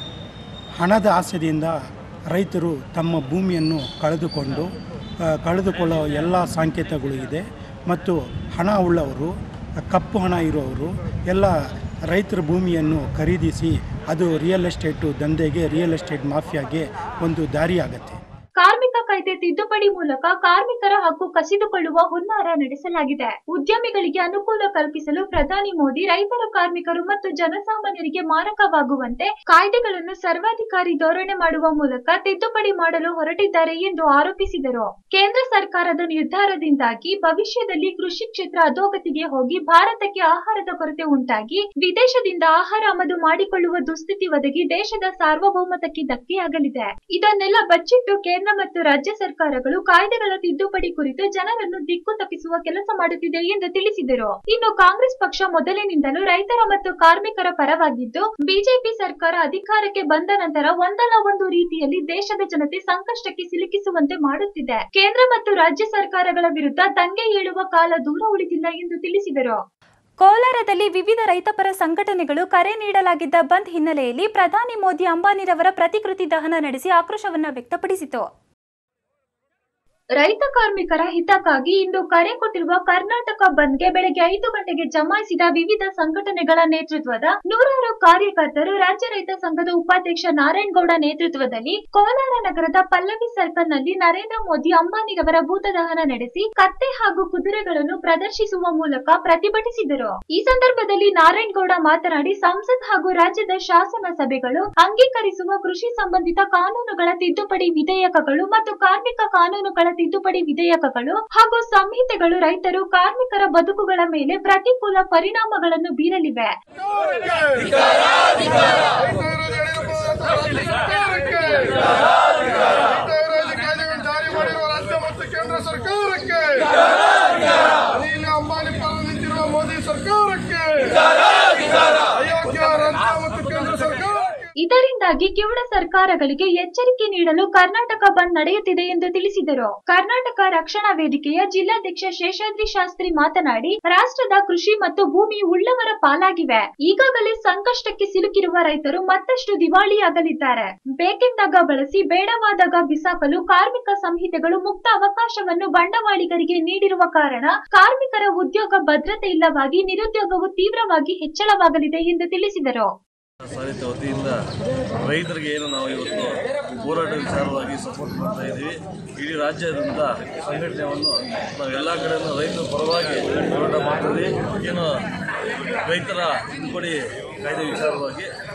ಹಣದ ಆಸೆಯಿಂದ ರೈತರು ತಮ್ಮ ಭೂಮಿಯನ್ನು ಕಳೆದುಕೊಂಡು ಆ, ಕಳೆದುಕೊಳ್ಳೋ ಎಲ್ಲ ಸಂಕೇತಗಳು ಇದೆ ಮತ್ತು ಹಣ ಉಳ್ಳವರು ಕಪ್ಪು ಹಣ ಇರೋರು ಎಲ್ಲ ರೈತರ ಭೂಮಿಯನ್ನು ಖರೀದಿಸಿ ಅದು ರಿಯಲ್ ಎಸ್ಟೇಟು ದಂಧೆಗೆ ರಿಯಲ್ ಎಸ್ಟೇಟ್ ಮಾಫಿಯಾಗೆ ಒಂದು ದಾರಿಯಾಗತ್ತೆ ಕಾರ್ಮಿಕ ಕಾಯ್ದೆ ತಿದ್ದುಪಡಿ ಮೂಲಕ ಕಾರ್ಮಿಕರ ಹಕ್ಕು ಕಸಿದುಕೊಳ್ಳುವ ಹುನ್ನಾರ ನಡೆಸಲಾಗಿದೆ ಉದ್ಯಮಿಗಳಿಗೆ ಅನುಕೂಲ ಕಲ್ಪಿಸಲು ಪ್ರಧಾನಿ ಮೋದಿ ರೈತರು ಕಾರ್ಮಿಕರು ಮತ್ತು ಜನಸಾಮಾನ್ಯರಿಗೆ ಮಾರಕವಾಗುವಂತೆ ಕಾಯ್ದೆಗಳನ್ನು ಸರ್ವಾಧಿಕಾರಿ ಧೋರಣೆ ಮಾಡುವ ಮೂಲಕ ತಿದ್ದುಪಡಿ ಮಾಡಲು ಹೊರಟಿದ್ದಾರೆ ಎಂದು ಆರೋಪಿಸಿದರು ಕೇಂದ್ರ ಸರ್ಕಾರದ ನಿರ್ಧಾರದಿಂದಾಗಿ ಭವಿಷ್ಯದಲ್ಲಿ ಕೃಷಿ ಕ್ಷೇತ್ರ ಅಧೋಗತಿಗೆ ಹೋಗಿ ಭಾರತಕ್ಕೆ ಆಹಾರದ ಕೊರತೆ ಉಂಟಾಗಿ ವಿದೇಶದಿಂದ ಆಹಾರ ಆಮದು ಮಾಡಿಕೊಳ್ಳುವ ದುಸ್ಥಿತಿ ಒದಗಿ ದೇಶದ ಸಾರ್ವಭೌಮತಕ್ಕೆ ಧಕ್ಕೆಯಾಗಲಿದೆ ಇದನ್ನೆಲ್ಲ ಬಚ್ಚಿಟ್ಟು ಕೇಂದ್ರ ಮತ್ತು ರಾಜ್ಯ ಸರ್ಕಾರಗಳು ಕಾಯ್ದೆಗಳ ತಿದ್ದುಪಡಿ ಕುರಿತು ಜನರನ್ನು ದಿಕ್ಕು ತಪ್ಪಿಸುವ ಕೆಲಸ ಮಾಡುತ್ತಿದೆ ಎಂದು ತಿಳಿಸಿದರು ಇನ್ನು ಕಾಂಗ್ರೆಸ್ ಪಕ್ಷ ಮೊದಲಿನಿಂದಲೂ ರೈತರ ಮತ್ತು ಕಾರ್ಮಿಕರ ಪರವಾಗಿದ್ದು ಬಿಜೆಪಿ ಸರ್ಕಾರ ಅಧಿಕಾರಕ್ಕೆ ಬಂದ ನಂತರ ಒಂದಲ್ಲ ಒಂದು ರೀತಿಯಲ್ಲಿ ದೇಶದ ಜನತೆ ಸಂಕಷ್ಟಕ್ಕೆ ಸಿಲುಕಿಸುವಂತೆ ಮಾಡುತ್ತಿದೆ ಕೇಂದ್ರ ಮತ್ತು ರಾಜ್ಯ ಸರ್ಕಾರಗಳ ವಿರುದ್ಧ ದಂಗೆ ಏಳುವ ಕಾಲ ದೂರ ಉಳಿದಿಲ್ಲ ಎಂದು ತಿಳಿಸಿದರು ಕೋಲಾರದಲ್ಲಿ ವಿವಿಧ ರೈತಪರ ಸಂಘಟನೆಗಳು ಕರೆ ನೀಡಲಾಗಿದ್ದ ಬಂದ್ ಹಿನ್ನೆಲೆಯಲ್ಲಿ ಪ್ರಧಾನಿ ಮೋದಿ ಅಂಬಾನಿರವರ ಪ್ರತಿಕೃತಿ ದಹನ ನಡೆಸಿ ಆಕ್ರೋಶವನ್ನ ವ್ಯಕ್ತಪಡಿಸಿತು ರೈತ ಕಾರ್ಮಿಕರ ಹಿತಕ್ಕಾಗಿ ಇಂದು ಕರೆ ಕೊಟ್ಟಿರುವ ಕರ್ನಾಟಕ ಬಂದ್ಗೆ ಬೆಳಗ್ಗೆ ಐದು ಗಂಟೆಗೆ ಜಮಾಯಿಸಿದ ವಿವಿಧ ಸಂಘಟನೆಗಳ ನೇತೃತ್ವದ ನೂರಾರು ಕಾರ್ಯಕರ್ತರು ರಾಜ್ಯ ರೈತ ಸಂಘದ ಉಪಾಧ್ಯಕ್ಷ ನಾರಾಯಣಗೌಡ ನೇತೃತ್ವದಲ್ಲಿ ಕೋಲಾರ ನಗರದ ಪಲ್ಲವಿ ಸರ್ಕಲ್ ನಲ್ಲಿ ನರೇಂದ್ರ ಮೋದಿ ಅಂಬಾನಿರವರ ಭೂತ ದಹನ ನಡೆಸಿ ಕತ್ತೆ ಹಾಗೂ ಕುದುರೆಗಳನ್ನು ಪ್ರದರ್ಶಿಸುವ ಮೂಲಕ ಪ್ರತಿಭಟಿಸಿದರು ಈ ಸಂದರ್ಭದಲ್ಲಿ ನಾರಾಯಣಗೌಡ ಮಾತನಾಡಿ ಸಂಸತ್ ಹಾಗೂ ರಾಜ್ಯದ ಶಾಸನ ಸಭೆಗಳು ಅಂಗೀಕರಿಸುವ ಕೃಷಿ ಸಂಬಂಧಿತ ಕಾನೂನುಗಳ ತಿದ್ದುಪಡಿ ವಿಧೇಯಕಗಳು ಮತ್ತು ಕಾರ್ಮಿಕ ಕಾನೂನುಗಳ ತಿದ್ದುಪಡಿ ವಿಧೇಯಕಗಳು ಹಾಗೂ ಸಂಹಿತೆಗಳು ರೈತರು ಕಾರ್ಮಿಕರ ಬದುಕುಗಳ ಮೇಲೆ ಪ್ರತಿಕೂಲ ಪರಿಣಾಮಗಳನ್ನು ಬೀರಲಿವೆ ಕಾಯ್ದೆಗಳನ್ನು ಜಾರಿ ಮಾಡಿರುವ ರಾಜ್ಯ ಮತ್ತು ಕೇಂದ್ರ ಸರ್ಕಾರಕ್ಕೆ ಅನಿಲ್ ಅಂಬಾನಿ ಪರ ನಿಂತಿರುವ ಮೋದಿ ಸರ್ಕಾರಕ್ಕೆ ಅಯೋಗ್ಯ ರಾಜ್ಯ ಮತ್ತು ಕೇಂದ್ರ ಸರ್ಕಾರಕ್ಕೆ ಇದರಿಂದಾಗಿ ಕಿವುಡ ಸರ್ಕಾರಗಳಿಗೆ ಎಚ್ಚರಿಕೆ ನೀಡಲು ಕರ್ನಾಟಕ ಬಂದ್ ನಡೆಯುತ್ತಿದೆ ಎಂದು ತಿಳಿಸಿದರು ಕರ್ನಾಟಕ ರಕ್ಷಣಾ ವೇದಿಕೆಯ ಜಿಲ್ಲಾಧ್ಯಕ್ಷ ಶೇಷಾದ್ರಿ ಶಾಸ್ತ್ರಿ ಮಾತನಾಡಿ ರಾಷ್ಟ್ರದ ಕೃಷಿ ಮತ್ತು ಭೂಮಿ ಉಳ್ಳವರ ಪಾಲಾಗಿವೆ ಈಗಾಗಲೇ ಸಂಕಷ್ಟಕ್ಕೆ ಸಿಲುಕಿರುವ ರೈತರು ಮತ್ತಷ್ಟು ದಿವಾಳಿಯಾಗಲಿದ್ದಾರೆ ಬೇಕೆಂದಾಗ ಬಳಸಿ ಬೇಡವಾದಾಗ ಬಿಸಾಕಲು ಕಾರ್ಮಿಕ ಸಂಹಿತೆಗಳು ಮುಕ್ತ ಅವಕಾಶವನ್ನು ಬಂಡವಾಳಿಗರಿಗೆ ನೀಡಿರುವ ಕಾರಣ ಕಾರ್ಮಿಕರ ಉದ್ಯೋಗ ಭದ್ರತೆ ಇಲ್ಲವಾಗಿ ನಿರುದ್ಯೋಗವು ತೀವ್ರವಾಗಿ ಹೆಚ್ಚಳವಾಗಲಿದೆ ಎಂದು ತಿಳಿಸಿದರು ಸಾಹಿತ್ಯ ವತಿಯಿಂದ ರೈತರಿಗೆ ಏನು ನಾವು ಇವತ್ತು ಹೋರಾಟ ವಿಚಾರವಾಗಿ ಸಪೋರ್ಟ್ ಮಾಡ್ತಾ ಇದ್ದೀವಿ ಇಡೀ ರಾಜ್ಯಾದ್ಯಂತ ಸಂಘಟನೆಯನ್ನು ನಾವು ಎಲ್ಲ ಕಡೆಯಿಂದ ರೈತರ ಪರವಾಗಿ ಹೋರಾಟ ಮಾಡ್ತೀವಿ ಏನು ರೈತರ ತಿದ್ದುಪಡಿ ಕಾಯ್ದೆ ವಿಚಾರವಾಗಿ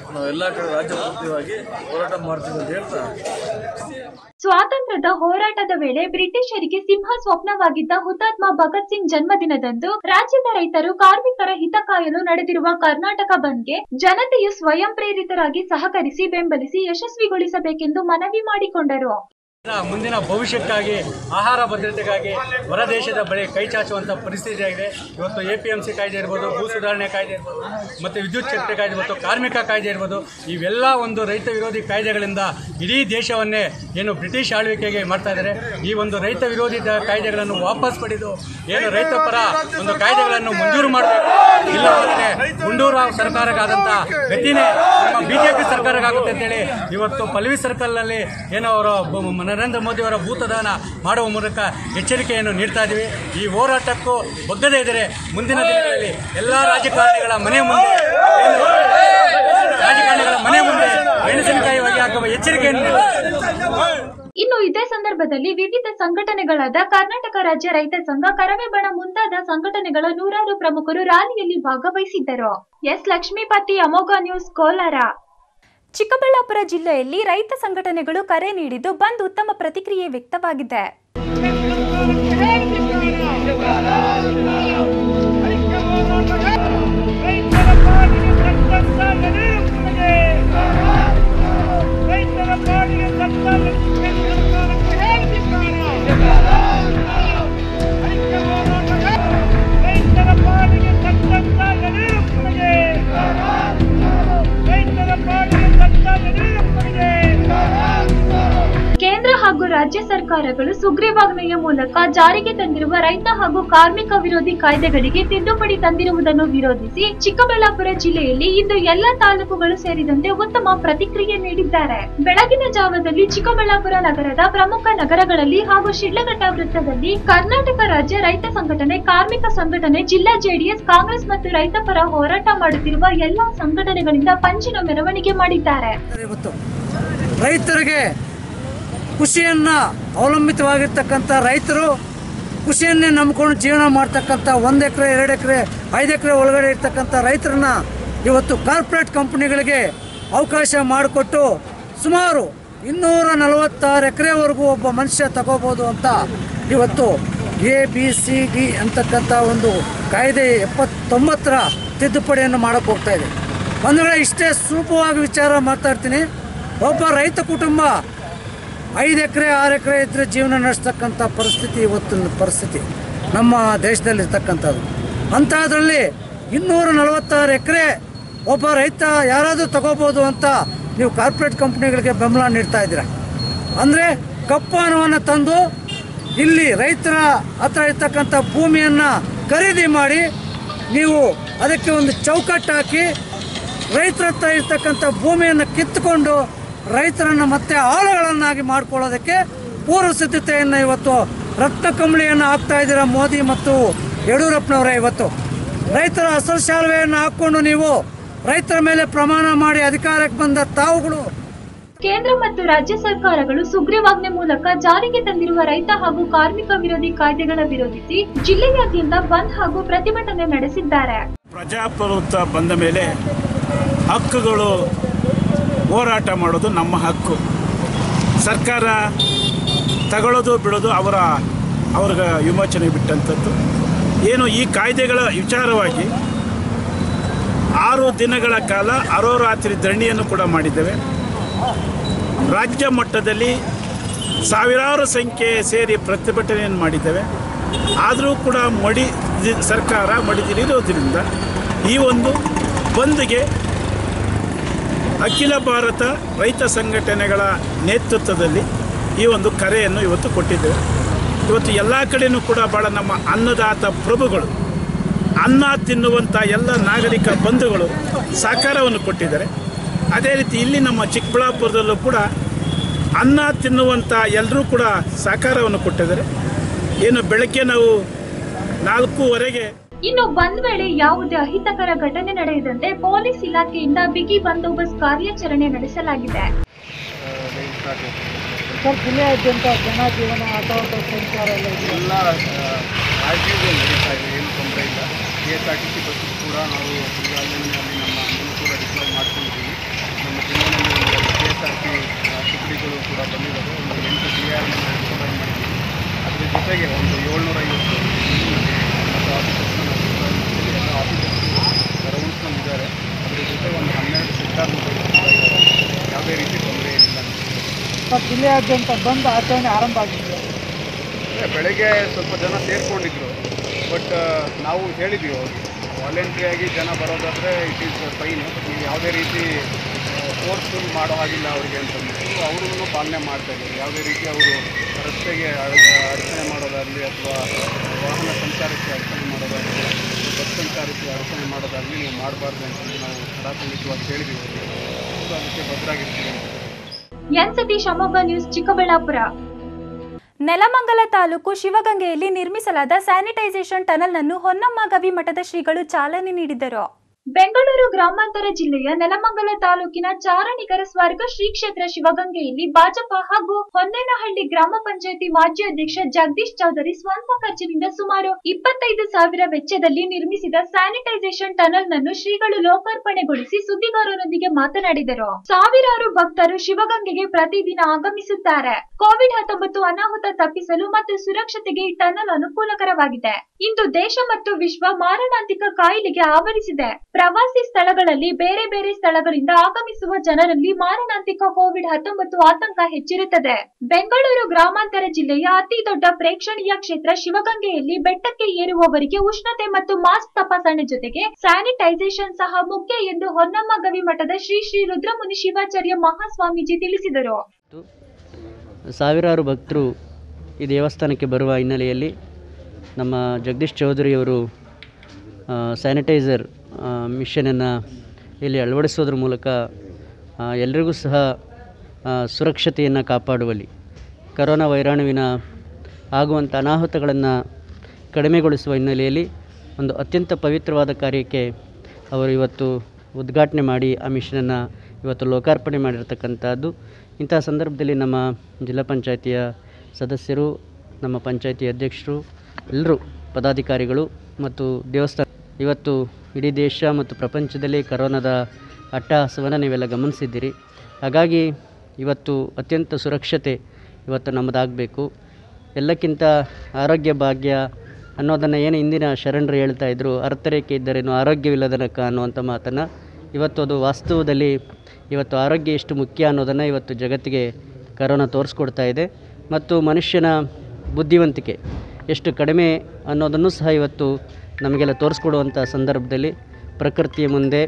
ನಾವೆಲ್ಲ ಕಡೆ ರಾಜ್ಯ ಪೂರ್ತಿಯಾಗಿ ಹೋರಾಟ ಮಾಡ್ತೀವಿ ಅಂತ ಹೇಳ್ತಾ ಸ್ವಾತಂತ್ರ್ಯದ ಹೋರಾಟದ ವೇಳೆ ಬ್ರಿಟಿಷರಿಗೆ ಸಿಂಹ ಸ್ವಪ್ನವಾಗಿದ್ದ ಹುತಾತ್ಮ ಭಗತ್ ಸಿಂಗ್ ಜನ್ಮದಿನದಂದು ರಾಜ್ಯದ ರೈತರು ಕಾರ್ಮಿಕರ ಹಿತ ಕಾಯಲು ನಡೆದಿರುವ ಕರ್ನಾಟಕ ಬಂದ್ಗೆ ಜನತೆಯು ಸ್ವಯಂ ಪ್ರೇರಿತರಾಗಿ ಸಹಕರಿಸಿ ಬೆಂಬಲಿಸಿ ಯಶಸ್ವಿಗೊಳಿಸಬೇಕೆಂದು ಮನವಿ ಮಾಡಿಕೊಂಡರು ಮುಂದಿನ ಭವಿಷ್ಯಕ್ಕಾಗಿ ಆಹಾರ ಭದ್ರತೆಗಾಗಿ ಹೊರ ದೇಶದ ಬಳಿ ಕೈ ಚಾಚುವಂಥ ಪರಿಸ್ಥಿತಿ ಆಗಿದೆ ಇವತ್ತು ಎ ಪಿ ಎಂ ಸಿ ಕಾಯ್ದೆ ಇರ್ಬೋದು ಭೂ ಸುಧಾರಣೆ ಕಾಯ್ದೆ ಇರ್ಬೋದು ಮತ್ತು ವಿದ್ಯುತ್ ಶಕ್ತಿ ಕಾಯ್ದೆ ಮತ್ತು ಕಾರ್ಮಿಕ ಕಾಯ್ದೆ ಇರ್ಬೋದು ಇವೆಲ್ಲ ಒಂದು ರೈತ ವಿರೋಧಿ ಕಾಯ್ದೆಗಳಿಂದ ಇಡೀ ದೇಶವನ್ನೇ ಏನು ಬ್ರಿಟಿಷ್ ಆಳ್ವಿಕೆಗೆ ಮಾಡ್ತಾ ಇದ್ದಾರೆ ಈ ಒಂದು ರೈತ ವಿರೋಧಿ ದ- ಕಾಯ್ದೆಗಳನ್ನು ವಾಪಸ್ ಪಡೆದು ಏನು ರೈತ ಪರ ಒಂದು ಕಾಯ್ದೆಗಳನ್ನು ಮಂಜೂರು ಮಾಡಬೇಕು ಇಲ್ಲವಾದರೆ ಗುಂಡೂರಾವ್ ಸರ್ಕಾರಕ್ಕಾದಂಥ ಗತಿನೇ ನಮ್ಮ ಬಿಜೆಪಿ ಸರ್ಕಾರಕ್ಕಾಗುತ್ತೆ ಅಂತೇಳಿ ಇವತ್ತು ಪಲ್ವಿ ಸರ್ಕಲ್ನಲ್ಲಿ ಏನೋ ಅವರ ಬ- ನರೇಂದ್ರ ಮೋದಿ ಅವರ ಭೂತದಾನ ಮಾಡುವ ಮೂಲಕ ಎಚ್ಚರಿಕೆಯನ್ನು ನೀಡ್ತಾ ಇದ್ದೀವಿ ಈ ಹೋರಾಟಕ್ಕೂ ಬಗ್ಗದೇ ಇದ್ದರೆ ಮುಂದಿನ ದಿನಗಳಲ್ಲಿ ಎಲ್ಲ ರಾಜಕಾರಣಿಗಳ ಮನೆ ಮುಂದೆ ಏನು ರಾಜಕಾರಣಿಗಳ ಮನೆ ಮುಂದೆ ಮೆಣಸಿನಕಾಯಿ ಹೊಗೆ ಹಾಕುವ ಎಚ್ಚರಿಕೆಯನ್ನು ನೀಡ್ತಾ ಇನ್ನು ಇದೇ ಸಂದರ್ಭದಲ್ಲಿ ವಿವಿಧ ಸಂಘಟನೆಗಳಾದ ಕರ್ನಾಟಕ ರಾಜ್ಯ ರೈತ ಸಂಘ ಕರವೇ ಬಣ ಮುಂತಾದ ಸಂಘಟನೆಗಳ ನೂರಾರು ಪ್ರಮುಖರು ರ್ಯಾಲಿಯಲ್ಲಿ ಭಾಗವಹಿಸಿದ್ದರು ಎಸ್ ಲಕ್ಷ್ಮೀಪತಿ ಅಮೋಘ ನ್ಯೂಸ್ ಕೋಲಾರ ಚಿಕ್ಕಬಳ್ಳಾಪುರ ಜಿಲ್ಲೆಯಲ್ಲಿ ರೈತ ಸಂಘಟನೆಗಳು ಕರೆ ನೀಡಿದ್ದು ಬಂದ್ ಉತ್ತಮ ಪ್ರತಿಕ್ರಿಯೆ ವ್ಯಕ್ತವಾಗಿದೆ ರೈತರ ಪಾಲಿಗೆ ಸತ್ತಂತ ಎಡೆಯುತ್ತದೆ. ರೈತರ ಪಾಲಿಗೆ ಸತ್ತ ಸರ್ಕಾರಕ್ಕೆ ಹೇಳ್ತಿದ್ದಾರೆ. ಐಕ್ಯ ಹೋರಾಟದ ರೈತರ ಪಾಲಿಗೆ ಸತ್ತಂತ ಎಡೆಯುತ್ತದೆ. ರೈತರ ಪಾಲಿಗೆ ಸತ್ತ ಎಡೆಯುತ್ತದೆ. ಕೇಂದ್ರ ಹಾಗೂ ರಾಜ್ಯ ಸರ್ಕಾರಗಳು ಸುಗ್ರೀವಾಜ್ಞೆಯ ಮೂಲಕ ಜಾರಿಗೆ ತಂದಿರುವ ರೈತ ಹಾಗೂ ಕಾರ್ಮಿಕ ವಿರೋಧಿ ಕಾಯ್ದೆಗಳಿಗೆ ತಿದ್ದುಪಡಿ ತಂದಿರುವುದನ್ನು ವಿರೋಧಿಸಿ ಚಿಕ್ಕಬಳ್ಳಾಪುರ ಜಿಲ್ಲೆಯಲ್ಲಿ ಇಂದು ಎಲ್ಲ ತಾಲೂಕುಗಳು ಸೇರಿದಂತೆ ಉತ್ತಮ ಪ್ರತಿಕ್ರಿಯೆ ನೀಡಿದ್ದಾರೆ ಬೆಳಗಿನ ಜಾವದಲ್ಲಿ ಚಿಕ್ಕಬಳ್ಳಾಪುರ ನಗರದ ಪ್ರಮುಖ ನಗರಗಳಲ್ಲಿ ಹಾಗೂ ಶಿಡ್ಲಘಟ್ಟ ವೃತ್ತದಲ್ಲಿ ಕರ್ನಾಟಕ ರಾಜ್ಯ ರೈತ ಸಂಘಟನೆ ಕಾರ್ಮಿಕ ಸಂಘಟನೆ ಜಿಲ್ಲಾ ಜೆಡಿಎಸ್ ಕಾಂಗ್ರೆಸ್ ಮತ್ತು ರೈತ ಪರ ಹೋರಾಟ ಮಾಡುತ್ತಿರುವ ಎಲ್ಲಾ ಸಂಘಟನೆಗಳಿಂದ ಪಂಚಿನ ಮೆರವಣಿಗೆ ಮಾಡಿದ್ದಾರೆ ಇವತ್ತು ರೈತರಿಗೆ ಕೃಷಿಯನ್ನು ಅವಲಂಬಿತವಾಗಿರ್ತಕ್ಕಂಥ ರೈತರು ಕೃಷಿಯನ್ನೇ ನಂಬ್ಕೊಂಡು ಜೀವನ ಮಾಡ್ತಕ್ಕಂಥ ಒಂದು ಎಕರೆ ಎರಡು ಎಕರೆ ಐದು ಎಕರೆ ಒಳಗಡೆ ಇರ್ತಕ್ಕಂಥ ರೈತರನ್ನ ಇವತ್ತು ಕಾರ್ಪೊರೇಟ್ ಕಂಪನಿಗಳಿಗೆ ಅವಕಾಶ ಮಾಡಿಕೊಟ್ಟು ಸುಮಾರು ಇನ್ನೂರ ನಲವತ್ತಾರು ಎಕರೆವರೆಗೂ ಒಬ್ಬ ಮನುಷ್ಯ ತಗೋಬೋದು ಅಂತ ಇವತ್ತು ಎ ಬಿ ಸಿ ಡಿ ಅಂತಕ್ಕಂಥ ಒಂದು ಕಾಯ್ದೆ ಎಪ್ಪತ್ತೊಂಬತ್ತರ ತಿದ್ದುಪಡಿಯನ್ನು ಮಾಡೋಕ್ಕೆ ಹೋಗ್ತಾ ಇದೆ ಒಂದು ವೇಳೆ ಇಷ್ಟೇ ಸೂಪವಾಗಿ ವಿಚಾರ ಮಾತಾಡ್ತೀನಿ ಒಬ್ಬ ರೈತ ಕುಟುಂಬ ಐದು ಎಕರೆ ಆರು ಎಕರೆ ಇದ್ದರೆ ಜೀವನ ನಡೆಸ್ತಕ್ಕಂಥ ಪರಿಸ್ಥಿತಿ ಇವತ್ತಿನ ಪರಿಸ್ಥಿತಿ ನಮ್ಮ ದೇಶದಲ್ಲಿರ್ತಕ್ಕಂಥದ್ದು ಅಂಥದ್ರಲ್ಲಿ ಇನ್ನೂರ ನಲವತ್ತಾರು ಎಕರೆ ಒಬ್ಬ ರೈತ ಯಾರಾದರೂ ತಗೋಬೋದು ಅಂತ ನೀವು ಕಾರ್ಪೊರೇಟ್ ಕಂಪ್ನಿಗಳಿಗೆ ಬೆಂಬಲ ನೀಡ್ತಾ ಇದ್ದೀರಾ ಅಂದರೆ ಕಪ್ಪು ಹಣವನ್ನು ತಂದು ಇಲ್ಲಿ ರೈತರ ಹತ್ರ ಇರ್ತಕ್ಕಂಥ ಭೂಮಿಯನ್ನು ಖರೀದಿ ಮಾಡಿ ನೀವು ಅದಕ್ಕೆ ಒಂದು ಚೌಕಟ್ಟು ಹಾಕಿ ರೈತರ ಹತ್ರ ಇರ್ತಕ್ಕಂಥ ಭೂಮಿಯನ್ನು ಕಿತ್ತುಕೊಂಡು ರೈತರನ್ನು ಮತ್ತೆ ಆಳುಗಳನ್ನಾಗಿ ಮಾಡ್ಕೊಳ್ಳೋದಕ್ಕೆ ಪೂರ್ವ ಸಿದ್ಧತೆಯನ್ನು ಇವತ್ತು ರತ್ನ ಕಂಬಳಿಯನ್ನು ಹಾಕ್ತಾ ಇದ್ದೀರಾ ಮೋದಿ ಮತ್ತು ಯಡಿಯೂರಪ್ಪನವರೇ ಇವತ್ತು ರೈತರ ಹಸಿರು ಶಾಲುವೆಯನ್ನು ಹಾಕ್ಕೊಂಡು ನೀವು ರೈತರ ಮೇಲೆ ಪ್ರಮಾಣ ಮಾಡಿ ಅಧಿಕಾರಕ್ಕೆ ಬಂದ ತಾವುಗಳು ಕೇಂದ್ರ ಮತ್ತು ರಾಜ್ಯ ಸರ್ಕಾರಗಳು ಸುಗ್ರೀವಾಜ್ಞೆ ಮೂಲಕ ಜಾರಿಗೆ ತಂದಿರುವ ರೈತ ಹಾಗೂ ಕಾರ್ಮಿಕ ವಿರೋಧಿ ಕಾಯ್ದೆಗಳ ವಿರೋಧಿಸಿ ಜಿಲ್ಲೆಯಾದ್ಯಂತ ಬಂದ್ ಹಾಗೂ ಪ್ರತಿಭಟನೆ ನಡೆಸಿದ್ದಾರೆ ಪ್ರಜಾಪ್ರಭುತ್ವ ಬಂದ ಮೇಲೆ ಹಕ್ಕುಗಳು ಹೋರಾಟ ಮಾಡೋದು ನಮ್ಮ ಹಕ್ಕು ಸರ್ಕಾರ ತಗೊಳ್ಳೋದು ಬಿಡೋದು ಅವರ ಅವ್ರಿಗೆ ವಿಮೋಚನೆ ಬಿಟ್ಟಂಥದ್ದು ಏನು ಈ ಕಾಯ್ದೆಗಳ ವಿಚಾರವಾಗಿ ಆರು ದಿನಗಳ ಕಾಲ ಅರೋರಾತ್ರಿ ಧರಣಿಯನ್ನು ಕೂಡ ಮಾಡಿದ್ದೇವೆ ರಾಜ್ಯ ಮಟ್ಟದಲ್ಲಿ ಸಾವಿರಾರು ಸಂಖ್ಯೆ ಸೇರಿ ಪ್ರತಿಭಟನೆಯನ್ನು ಮಾಡಿದ್ದೇವೆ ಆದರೂ ಕೂಡ ಮಡಿ ಸರ್ಕಾರ ಮಡಿದಿರೋದ್ರಿಂದ ಈ ಒಂದು ಬಂದ್ಗೆ ಅಖಿಲ ಭಾರತ ರೈತ ಸಂಘಟನೆಗಳ ನೇತೃತ್ವದಲ್ಲಿ ಈ ಒಂದು ಕರೆಯನ್ನು ಇವತ್ತು ಕೊಟ್ಟಿದ್ದೇವೆ ಇವತ್ತು ಎಲ್ಲ ಕಡೆಯೂ ಕೂಡ ಭಾಳ ನಮ್ಮ ಅನ್ನದಾತ ಪ್ರಭುಗಳು ಅನ್ನ ತಿನ್ನುವಂಥ ಎಲ್ಲ ನಾಗರಿಕ ಬಂಧುಗಳು ಸಹಕಾರವನ್ನು ಕೊಟ್ಟಿದ್ದಾರೆ ಅದೇ ರೀತಿ ಇಲ್ಲಿ ನಮ್ಮ ಚಿಕ್ಕಬಳ್ಳಾಪುರದಲ್ಲೂ ಕೂಡ ಅನ್ನ ತಿನ್ನುವಂಥ ಎಲ್ಲರೂ ಕೂಡ ಸಹಕಾರವನ್ನು ಕೊಟ್ಟಿದ್ದಾರೆ ಏನು ಬೆಳಗ್ಗೆ ನಾವು ನಾಲ್ಕೂವರೆಗೆ ಇನ್ನು ಬಂದ್ ವೇಳೆ ಯಾವುದೇ ಅಹಿತಕರ ಘಟನೆ ನಡೆಯದಂತೆ ಪೊಲೀಸ್ ಇಲಾಖೆಯಿಂದ ಬಿಗಿ ಬಂದೋಬಸ್ತ್ ಕಾರ್ಯಾಚರಣೆ ನಡೆಸಲಾಗಿದೆ ಸರ್ ಜಿಲ್ಲೆಯಾದ್ಯಂತ ಜನಜೀವನ ಆಟೋಟ ಸಂಚಾರ ಎಲ್ಲ ಇದೆ ಎಲ್ಲ ಆರ್ಟಿಗಳು ನಡೀತಾ ಇದೆ ಏನು ತೊಂದರೆ ಇಲ್ಲ K S R T C bus ಕೂಡ ನಾವು ಈಗಾಗಲೇ ಅಲ್ಲಿ ನಮ್ಮ ಅನುಕೂಲ ಡಿಪ್ಲೋಯ್ ಮಾಡ್ಕೊಂಡಿದ್ದೀವಿ ನಮ್ಮ ಜಿಲ್ಲೆಯಲ್ಲಿ ಒಂದು ಕೆ ಎಸ್ ಆರ್ ಪಿ ತುಕಡಿಗಳು ಕೂಡ ಬಂದಿದ್ದಾವೆ ಒಂದು ಎಂಟು ಡಿ ಆರ್ ಮಾಡಿದ್ದೀವಿ ಅದ್ರ ಜೊತೆಗೆ ಒಂದು ಏಳ್ನೂರೈವತ್ತು ಮತ್ತು ಆಫೀಸರ್ಸ್ನ ನಾವು deploy ಮಾಡ್ತೀವಿ. ಎಲ್ಲ ಆಫೀಸರ್ಸ್ ರೌಂಡ್ಸ್ನಲ್ಲಿ ಇದ್ದಾರೆ ಅದ್ರ ಜೊತೆ ಒಂದು ಹನ್ನೆರಡು ಸೆಕ್ಟಾರ್ ಮೊಬೈಲ್ ಕೂಡ ಇದ್ದಾರೆ ಯಾವುದೇ ರೀತಿ ತೊಂದರೆ ಏನಿಲ್ಲ ಜಿಲ್ಲೆಯಾದ್ಯಂತ ಬಂದ್ ಆಚರಣೆ ಆರಂಭ ಆಗಿದೆ ಅದೇ ಬೆಳಗ್ಗೆ ಸ್ವಲ್ಪ ಜನ ಸೇರಿಕೊಂಡಿದ್ರು ಬಟ್ ನಾವು ಹೇಳಿದ್ವಿ ಅವ್ರಿಗೆ ವಾಲಂಟ್ರಿಯಾಗಿ ಜನ ಬರೋದಾದರೆ ಇಟ್ ಈಸ್ ಫೈನ್ ನೀವು ಯಾವುದೇ ರೀತಿ ಫೋರ್ಸ್ಫುಲ್ ಮಾಡೋ ಹಾಗಿಲ್ಲ ಅವರಿಗೆ ಅಂತಂದ್ಬಿಟ್ಟು ಅವರು ಪಾಲನೆ ಮಾಡ್ತಾ ಇದ್ದಾರೆ ಯಾವುದೇ ರೀತಿ ಅವರು ರಸ್ತೆಗೆ ಅಡ- ಅಡಚಣೆ ಮಾಡೋದಾಗಲಿ ಅಥವಾ ವಾಹನ ಸಂಚಾರಕ್ಕೆ ಅಡಚಣೆ ಮಾಡೋದಾಗಲಿ ಬಸ್ ಸಂಚಾರಕ್ಕೆ ಅಡಚಣೆ ಮಾಡೋದಾಗಲಿ ನೀವು ಮಾಡಬಾರ್ದು ಅಂತಂದು ನಾವು ಕಡಾಖಂಡಿತವಾಗಿ ಹೇಳಿದ್ವಿ ಅವರಿಗೆ ಸೊ ಅದಕ್ಕೆ ಭದ್ರಾಗಿರ್ತೀವಿ ಅಂತ ಎನ್ ಸತೀಶ್ ಶಿವಮೊಗ್ಗ ನ್ಯೂಸ್ ಚಿಕ್ಕಬಳ್ಳಾಪುರ ನೆಲಮಂಗಲ ತಾಲೂಕು ಶಿವಗಂಗೆಯಲ್ಲಿ ನಿರ್ಮಿಸಲಾದ ಸ್ಯಾನಿಟೈಸೇಷನ್ ಟನಲ್ನನ್ನು ಹೊನ್ನಮ್ಮ ಗವಿ ಮಠದ ಶ್ರೀಗಳು ಚಾಲನೆ ನೀಡಿದರು ಬೆಂಗಳೂರು ಗ್ರಾಮಾಂತರ ಜಿಲ್ಲೆಯ ನೆಲಮಂಗಲ ತಾಲೂಕಿನ ಚಾರಣಿಗರ ಸ್ವರ್ಗ ಶ್ರೀ ಕ್ಷೇತ್ರ ಶಿವಗಂಗೆಯಲ್ಲಿ ಭಾಜಪ ಹಾಗೂ ಹೊನ್ನೇನಹಳ್ಳಿ ಗ್ರಾಮ ಪಂಚಾಯತಿ ಮಾಜಿ ಅಧ್ಯಕ್ಷ ಜಗದೀಶ್ ಚೌಧರಿ ಸ್ವಂತ ಖರ್ಚಿನಿಂದ ಸುಮಾರು ಇಪ್ಪತ್ತೈದು ಸಾವಿರ ವೆಚ್ಚದಲ್ಲಿ ನಿರ್ಮಿಸಿದ ಸ್ಯಾನಿಟೈಸೇಷನ್ ಟನಲ್ ನನ್ನು ಶ್ರೀಗಳು ಲೋಕಾರ್ಪಣೆಗೊಳಿಸಿ ಸುದ್ದಿಗಾರರೊಂದಿಗೆ ಮಾತನಾಡಿದರು ಸಾವಿರಾರು ಭಕ್ತರು ಶಿವಗಂಗೆಗೆ ಪ್ರತಿದಿನ ಆಗಮಿಸುತ್ತಾರೆ ಕೋವಿಡ್ ಹತ್ತೊಂಬತ್ತು ಅನಾಹುತ ತಪ್ಪಿಸಲು ಮತ್ತು ಸುರಕ್ಷತೆಗೆ ಈ ಟನಲ್ ಅನುಕೂಲಕರವಾಗಿದೆ ಇಂದು ದೇಶ ಮತ್ತು ವಿಶ್ವ ಮಾರಣಾಂತಿಕ ಕಾಯಿಲೆಗೆ ಆವರಿಸಿದೆ ಪ್ರವಾಸಿ ಸ್ಥಳಗಳಲ್ಲಿ ಬೇರೆ ಬೇರೆ ಸ್ಥಳಗಳಿಂದ ಆಗಮಿಸುವ ಜನರಲ್ಲಿ ಮಾರಣಾಂತಿಕ ಕೋವಿಡ್ ಹತ್ತೊಂಬತ್ತು ಆತಂಕ ಹೆಚ್ಚಿರುತ್ತದೆ ಬೆಂಗಳೂರು ಗ್ರಾಮಾಂತರ ಜಿಲ್ಲೆಯ ಅತಿ ದೊಡ್ಡ ಪ್ರೇಕ್ಷಣೀಯ ಕ್ಷೇತ್ರ ಶಿವಗಂಗೆಯಲ್ಲಿ ಬೆಟ್ಟಕ್ಕೆ ಏರುವವರಿಗೆ ಉಷ್ಣತೆ ಮತ್ತು ಮಾಸ್ಕ್ ತಪಾಸಣೆ ಜೊತೆಗೆ ಸ್ಯಾನಿಟೈಸೇಷನ್ ಸಹ ಮುಖ್ಯ ಎಂದು ಹೊನ್ನಮ್ಮ ಗವಿ ಮಠದ ಶ್ರೀ ಶ್ರೀ ರುದ್ರಮುನಿ ಶಿವಾಚಾರ್ಯ ಮಹಾಸ್ವಾಮೀಜಿ ತಿಳಿಸಿದರು ಸಾವಿರಾರು ಭಕ್ತರು ಈ ದೇವಸ್ಥಾನಕ್ಕೆ ಬರುವ ಹಿನ್ನೆಲೆಯಲ್ಲಿ ನಮ್ಮ ಜಗದೀಶ್ ಚೌಧರಿಯವರು ಸ್ಯಾನಿಟೈಸರ್ ಮಿಷನನ್ನು ಇಲ್ಲಿ ಅಳವಡಿಸೋದ್ರ ಮೂಲಕ ಆ, ಎಲ್ರಿಗೂ ಸಹ ಆ, ಸುರಕ್ಷತೆಯನ್ನು ಕಾಪಾಡುವಲ್ಲಿ ಕರೋನಾ ವೈರಾಣುವಿನ ಆಗುವಂಥ ಅನಾಹುತಗಳನ್ನು ಕಡಿಮೆಗೊಳಿಸುವ ಹಿನ್ನೆಲೆಯಲ್ಲಿ ಒಂದು ಅತ್ಯಂತ ಪವಿತ್ರವಾದ ಕಾರ್ಯಕ್ಕೆ ಅವರು ಇವತ್ತು ಉದ್ಘಾಟನೆ ಮಾಡಿ ಆ ಮಿಷನನ್ನು ಇವತ್ತು ಲೋಕಾರ್ಪಣೆ ಮಾಡಿರ್ತಕ್ಕಂಥದ್ದು ಇಂಥ ಸಂದರ್ಭದಲ್ಲಿ ನಮ್ಮ ಜಿಲ್ಲಾ ಪಂಚಾಯತಿಯ ಸದಸ್ಯರು ನಮ್ಮ ಪಂಚಾಯತಿ ಅಧ್ಯಕ್ಷರು ಎಲ್ಲರೂ ಪದಾಧಿಕಾರಿಗಳು ಮತ್ತು ದೇವಸ್ಥಾನ ಇವತ್ತು ಇಡೀ ದೇಶ ಮತ್ತು ಪ್ರಪಂಚದಲ್ಲಿ ಕರೋನಾದ ಅಟ್ಟಹಾಸವನ್ನು ನೀವೆಲ್ಲ ಗಮನಿಸಿದ್ದೀರಿ ಹಾಗಾಗಿ ಇವತ್ತು ಅತ್ಯಂತ ಸುರಕ್ಷತೆ ಇವತ್ತು ನಮ್ಮದಾಗಬೇಕು ಎಲ್ಲಕ್ಕಿಂತ ಆರೋಗ್ಯ ಭಾಗ್ಯ ಅನ್ನೋದನ್ನು ಏನು ಇಂದಿನ ಶರಣರು ಹೇಳ್ತಾ ಇದ್ರು ಅರ್ಥರೇಖೆ ಇದ್ದರೇನು ಆರೋಗ್ಯವಿಲ್ಲದನಕ ಅನ್ನುವಂಥ ಮಾತನ್ನು ಇವತ್ತು ಅದು ವಾಸ್ತವದಲ್ಲಿ ಇವತ್ತು ಆರೋಗ್ಯ ಎಷ್ಟು ಮುಖ್ಯ ಅನ್ನೋದನ್ನು ಇವತ್ತು ಜಗತ್ತಿಗೆ ಕರೋನಾ ತೋರಿಸ್ಕೊಡ್ತಾ ಇದೆ ಮತ್ತು ಮನುಷ್ಯನ ಬುದ್ಧಿವಂತಿಕೆ ಎಷ್ಟು ಕಡಿಮೆ ಅನ್ನೋದನ್ನು ಸಹ ಇವತ್ತು ನಮಗೆಲ್ಲ ತೋರಿಸ್ಕೊಡುವಂಥ ಸಂದರ್ಭದಲ್ಲಿ ಪ್ರಕೃತಿಯ ಮುಂದೆ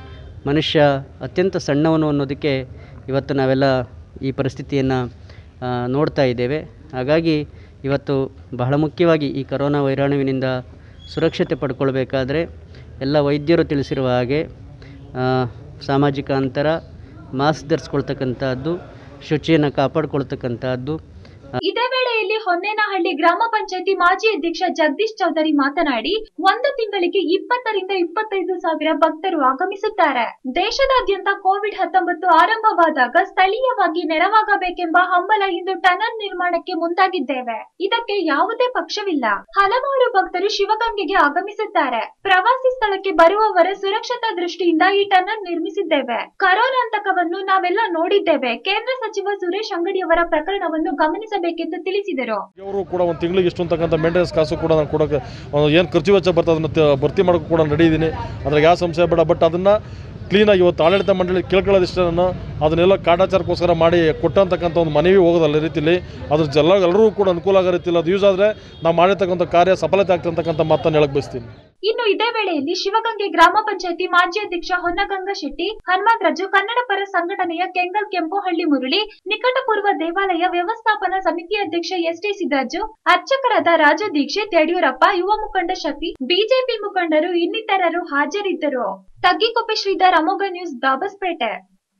ಮನುಷ್ಯ ಅತ್ಯಂತ ಸಣ್ಣವನು ಅನ್ನೋದಕ್ಕೆ ಇವತ್ತು ನಾವೆಲ್ಲ ಈ ಪರಿಸ್ಥಿತಿಯನ್ನು ಆ, ನೋಡ್ತಾ ಇದ್ದೇವೆ ಹಾಗಾಗಿ ಇವತ್ತು ಬಹಳ ಮುಖ್ಯವಾಗಿ ಈ ಕರೋನಾ ವೈರಾಣುವಿನಿಂದ ಸುರಕ್ಷತೆ ಪಡ್ಕೊಳ್ಬೇಕಾದ್ರೆ ಎಲ್ಲ ವೈದ್ಯರು ತಿಳಿಸಿರುವ ಹಾಗೆ ಆ, ಸಾಮಾಜಿಕ ಅಂತರ ಮಾಸ್ಕ್ ಧರಿಸ್ಕೊಳ್ತಕ್ಕಂಥದ್ದು ಶುಚಿಯನ್ನು ಕಾಪಾಡ್ಕೊಳ್ತಕ್ಕಂಥದ್ದು ಇದೇ ವೇಳೆಯಲ್ಲಿ ಹೊನ್ನೇನಹಳ್ಳಿ ಗ್ರಾಮ ಪಂಚಾಯತಿ ಮಾಜಿ ಅಧ್ಯಕ್ಷ ಜಗದೀಶ್ ಚೌಧರಿ ಮಾತನಾಡಿ ಒಂದು ತಿಂಗಳಿಗೆ ಇಪ್ಪತ್ತರಿಂದ ಇಪ್ಪತ್ತೈದು ಸಾವಿರ ಭಕ್ತರು ಆಗಮಿಸುತ್ತಾರೆ ದೇಶದಾದ್ಯಂತ ಕೋವಿಡ್ ಹತ್ತೊಂಬತ್ತು ಆರಂಭವಾದಾಗ ಸ್ಥಳೀಯವಾಗಿ ನೆರವಾಗಬೇಕೆಂಬ ಹಂಬಲ ಇಂದು ಟನಲ್ ನಿರ್ಮಾಣಕ್ಕೆ ಮುಂದಾಗಿದ್ದೇವೆ ಇದಕ್ಕೆ ಯಾವುದೇ ಪಕ್ಷವಿಲ್ಲ ಹಲವಾರು ಭಕ್ತರು ಶಿವಗಂಗೆಗೆ ಆಗಮಿಸುತ್ತಾರೆ ಪ್ರವಾಸಿ ಸ್ಥಳಕ್ಕೆ ಬರುವವರ ಸುರಕ್ಷತಾ ದೃಷ್ಟಿಯಿಂದ ಈ ಟನಲ್ ನಿರ್ಮಿಸಿದ್ದೇವೆ ಕರೋನಾಂತಕವನ್ನು ನಾವೆಲ್ಲ ನೋಡಿದ್ದೇವೆ ಕೇಂದ್ರ ಸಚಿವ ಸುರೇಶ್ ಅಂಗಡಿಯವರ ಪ್ರಕರಣವನ್ನು ಗಮನಿಸಬೇಕೆಂದು ತಿಳಿಸಿದರು ಅವರು ಕೂಡ ಒಂದು ತಿಂಗಳಿಗೆ ಇಷ್ಟು ಅಂತಕ್ಕಂಥ ಮೇಂಟೆನೆನ್ಸ್ ಕಾಸು ಕೂಡ ನಾನು ಕೊಡೋಕ್ಕೆ ಏನು ಖರ್ಚು ವೆಚ್ಚ ಬರ್ತದೆ ಅದನ್ನು ತ- ಭರ್ತಿ ಮಾಡೋಕ್ಕೆ ಕೂಡ ನಡೆಯಿದ್ದೀನಿ ಅದ್ರಾಗ ಯಾವ ಸಂಶಯ ಬೇಡ ಬಟ್ ಅದನ್ನು ಕ್ಲೀನಾಗಿ ಇವತ್ತು ಆಡಳಿತ ಮಂಡಳಿ ಕೇಳ್ಕೊಳ್ಳೋದಿಷ್ಟ ನಾನು ಅದನ್ನೆಲ್ಲ ಕಾಟಾಚಾರಕ್ಕೋಸ್ಕರ ಮಾಡಿ ಕೊಟ್ಟಂತಕ್ಕಂಥ ಒಂದು ಮನವಿ ಹೋಗೋದಲ್ಲ ರೀತಿಲಿ ಅದ್ರ ಎಲ್ಲ ಎಲ್ಲರೂ ಕೂಡ ಅನುಕೂಲ ಆಗೋ ರೀತಿಲಿ ಅದು ಯೂಸ್ ಆದರೆ ನಾವು ಮಾಡಿರ್ತಕ್ಕಂಥ ಕಾರ್ಯ ಸಫಲತೆ ಆಗ್ತಕ್ಕಂಥ ಮಾತನ್ನು ಹೇಳಕ್ಕೆ ಬಯಸ್ತೀನಿ ಇನ್ನು ಇದೇ ವೇಳೆಯಲ್ಲಿ ಶಿವಗಂಗೆ ಗ್ರಾಮ ಪಂಚಾಯತಿ ಮಾಜಿ ಅಧ್ಯಕ್ಷ ಹೊನ್ನಗಂಗ ಶೆಟ್ಟಿ ಹನುಮಂತರಾಜು ಕನ್ನಡ ಪರ ಸಂಘಟನೆಯ ಕೆಂಗಲ್ ಕೆಂಪುಹಳ್ಳಿ ಮುರಳಿ ನಿಕಟಪೂರ್ವ ದೇವಾಲಯ ವ್ಯವಸ್ಥಾಪನಾ ಸಮಿತಿ ಅಧ್ಯಕ್ಷ ಎಸ್ ಟಿ ಸಿದ್ದರಾಜು ಅರ್ಚಕರಾದ ರಾಜು ದೀಕ್ಷಿತ್ ಯಡಿಯೂರಪ್ಪ ಯುವ ಮುಖಂಡ ಶಫಿ ಬಿಜೆಪಿ ಮುಖಂಡರು ಇನ್ನಿತರರು ಹಾಜರಿದ್ದರು ತಗ್ಗಿಕೊಪ್ಪೆ ಶ್ರೀಧರ್ ಅಮೋಘ ನ್ಯೂಸ್ ದಾಬಸ್ಪೇಟೆ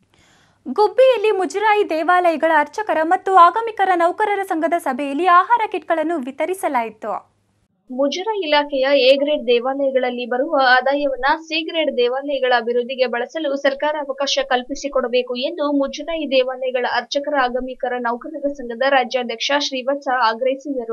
ಗುಬ್ಬಿಯಲ್ಲಿ ಮುಜರಾಯಿ ದೇವಾಲಯಗಳ ಅರ್ಚಕರ ಮತ್ತು ಆಗಮಿಕರ ನೌಕರರ ಸಂಘದ ಸಭೆಯಲ್ಲಿ ಆಹಾರ ಕಿಟ್ಗಳನ್ನು ವಿತರಿಸಲಾಯಿತು ಮುಜರಾ ಇಲಾಖೆಯ ಎ ಗ್ರೇಡ್ ದೇವಾಲಯಗಳಲ್ಲಿ ಬರುವ ಆದಾಯವನ್ನ ಸಿ ಗ್ರೇಡ್ ದೇವಾಲಯಗಳ ಅಭಿವೃದ್ಧಿಗೆ ಬಳಸಲು ಸರ್ಕಾರ ಅವಕಾಶ ಕಲ್ಪಿಸಿಕೊಡಬೇಕು ಎಂದು ಮುಜರಾಯಿ ದೇವಾಲಯಗಳ ಅರ್ಚಕರ ಆಗಮಿಕರ ನೌಕರರ ಸಂಘದ ರಾಜ್ಯಾಧ್ಯಕ್ಷ ಶ್ರೀವತ್ಸ ಆಗ್ರಹಿಸಿದರು